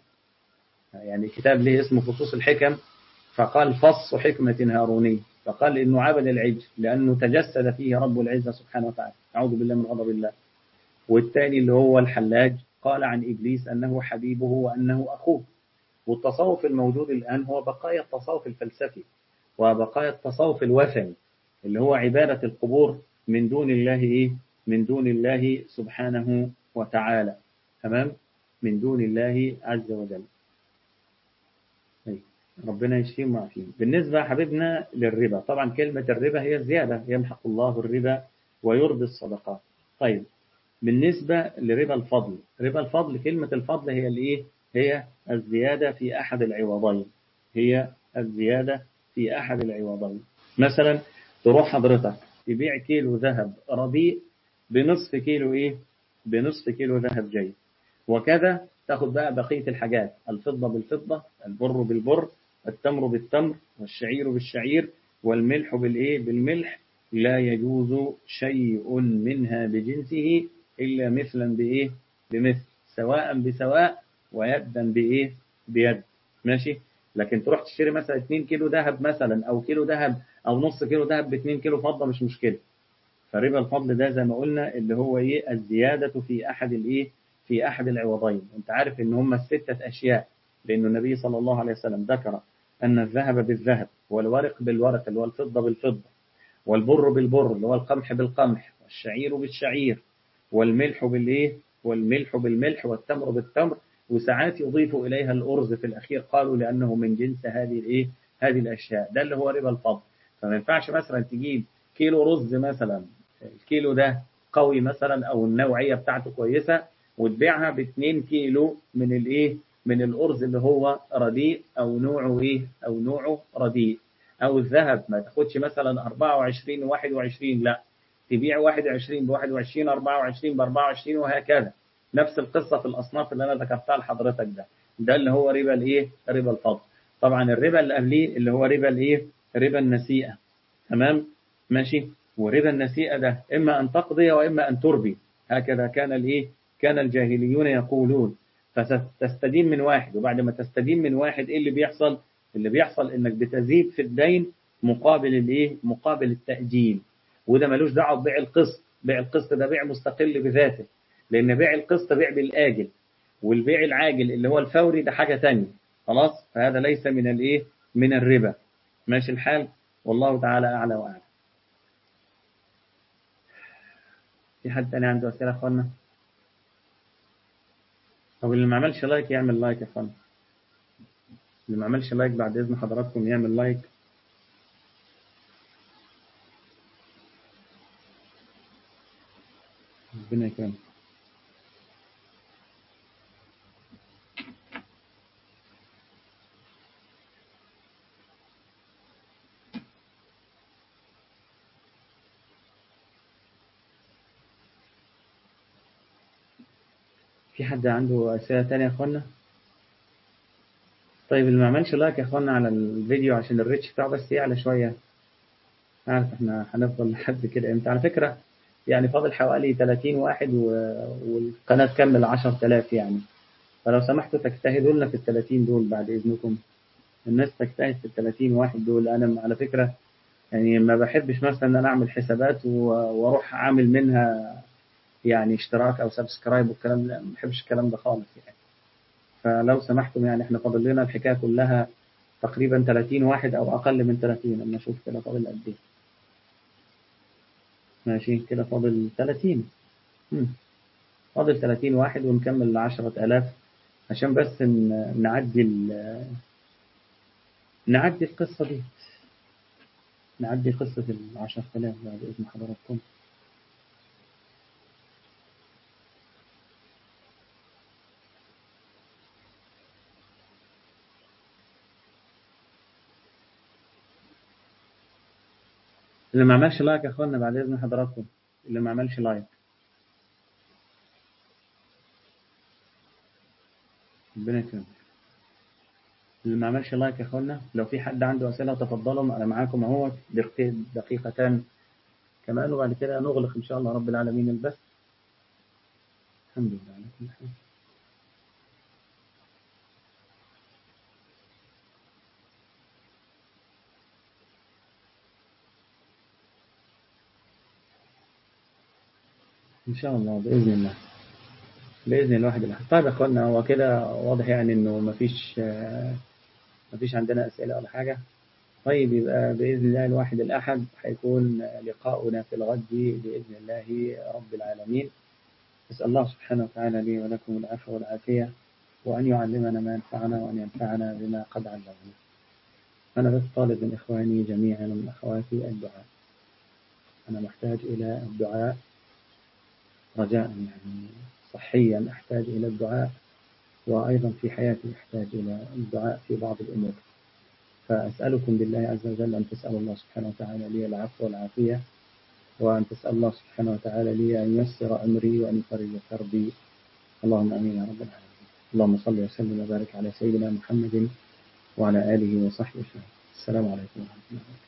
يعني كتاب له اسمه فصوص الحكم فقال فص حكمة هارونية فقال إنه عبد العجل لأنه تجسد فيه رب العزة سبحانه وتعالى أعوذ بالله من غضب الله والثاني اللي هو الحلاج قال عن إبليس أنه حبيبه وأنه أخوه والتصوف الموجود الآن هو بقايا التصوف الفلسفي وبقايا التصوف الوثني اللي هو عبادة القبور من دون الله إيه؟ من دون الله سبحانه وتعالى تمام من دون الله عز وجل ربنا يشفيهم ويعافيهم بالنسبة حبيبنا للربا طبعا كلمة الربا هي الزيادة يمحق الله الربا ويربي الصدقات طيب بالنسبة لربا الفضل ربا الفضل كلمة الفضل هي الإيه هي الزيادة في أحد العوضين هي الزيادة في أحد العوضين مثلا تروح حضرتك تبيع كيلو ذهب رديء بنصف كيلو إيه بنصف كيلو ذهب جيد وكذا تاخد بقى بقية الحاجات الفضة بالفضة البر بالبر التمر بالتمر والشعير بالشعير والملح بالإيه بالملح لا يجوز شيء منها بجنسه إلا مثلا بإيه بمثل سواء بسواء ويدا بإيه بيد ماشي لكن تروح تشتري مثلا 2 كيلو ذهب مثلا أو كيلو ذهب أو نص كيلو ذهب ب 2 كيلو فضة مش مشكلة فربا الفضل ده زي ما قلنا اللي هو ايه الزيادة في أحد الايه في أحد العوضين وانت عارف ان هم الستة أشياء لأن النبي صلى الله عليه وسلم ذكر أن الذهب بالذهب والورق بالورق اللي هو الفضة بالفضة والبر بالبر اللي هو القمح بالقمح والشعير بالشعير والملح بالايه والملح بالملح والتمر بالتمر وساعات يضيف إليها الأرز في الأخير قالوا لأنه من جنس هذه الايه هذه الأشياء ده اللي هو ربا الفضل فما ينفعش مثلا تجيب كيلو رز مثلا الكيلو ده قوي مثلا أو النوعية بتاعته كويسة وتبيعها ب 2 كيلو من الايه من الأرز اللي هو رديء أو نوعه إيه أو نوعه رديء أو الذهب ما تاخدش مثلا 24 و 21 لا تبيع 21 ب 21 24 ب 24 وهكذا نفس القصة في الأصناف اللي أنا ذكرتها لحضرتك ده ده اللي هو ربا الإيه ربا الفضل طبعا الربا اللي قبليه اللي هو ربا الإيه ربا النسيئة تمام ماشي وربا النسيئة ده إما أن تقضي وإما أن تربي هكذا كان الإيه كان الجاهليون يقولون فتستدين من واحد وبعد ما تستدين من واحد إيه اللي بيحصل اللي بيحصل إنك بتزيد في الدين مقابل الإيه مقابل التأجيل وده ملوش دعوه ببيع القسط بيع القسط ده بيع مستقل بذاته لأن بيع القسط بيع بالآجل والبيع العاجل اللي هو الفوري ده حاجة تانية خلاص فهذا ليس من الإيه من الربا ماشي الحال والله تعالى أعلى وأعلى في حد تاني عنده أسئلة يا أخوانا طب اللي ما عملش لايك يعمل لايك يا أخوانا اللي ما عملش لايك بعد إذن حضراتكم يعمل لايك ربنا يكرمك في حد عنده أسئلة تانية يا أخوانا طيب اللي ما عملش لايك يا أخوانا على الفيديو عشان الريتش بتاعه بس يعلى شوية عارف احنا هنفضل لحد كده امتى على فكرة يعني فاضل حوالي 30 واحد و... والقناة تكمل 10000 يعني فلو سمحتوا تجتهدوا لنا في ال 30 دول بعد إذنكم الناس تجتهد في ال 30 واحد دول أنا على فكرة يعني ما بحبش مثلا ان انا اعمل حسابات واروح اعمل منها يعني اشتراك او سبسكرايب والكلام ده ما بحبش الكلام ده خالص يعني فلو سمحتم يعني احنا فاضل لنا الحكايه كلها تقريبا 30 واحد او اقل من 30 اما اشوف كده فاضل قد ايه ماشي كده فاضل 30 مم. فاضل 30 واحد ونكمل ل 10000 عشان بس نعدي نعدي القصه دي نعدي قصة العشر آلاف بعد إذن حضراتكم اللي ما عملش لايك يا اخوانا بعد اذن حضراتكم اللي ما عملش لايك ربنا يكرمك اللي ما عملش لايك يا اخوانا لو في حد عنده اسئله تفضلوا انا معاكم اهو دقيقتان كمان وبعد كده نغلق ان شاء الله رب العالمين البث الحمد لله على كل حال ان شاء الله باذن الله باذن الواحد الاحد طيب يا اخوانا هو كده واضح يعني انه مفيش مفيش عندنا اسئله ولا حاجه طيب يبقى باذن الله الواحد الاحد هيكون لقاؤنا في الغد باذن الله رب العالمين نسال الله سبحانه وتعالى لي ولكم العفو والعافيه وان يعلمنا ما ينفعنا وان ينفعنا بما قد علمنا انا بس طالب من اخواني جميعا ومن اخواتي الدعاء انا محتاج الى الدعاء رجاء يعني صحيا أحتاج إلى الدعاء وأيضا في حياتي أحتاج إلى الدعاء في بعض الأمور فأسألكم بالله عز وجل أن تسأل الله سبحانه وتعالى لي العفو والعافية وأن تسأل الله سبحانه وتعالى لي أن ييسر أمري وأن يفرج كربي اللهم آمين يا رب العالمين اللهم صل وسلم وبارك على سيدنا محمد وعلى آله وصحبه وسلم السلام عليكم ورحمة الله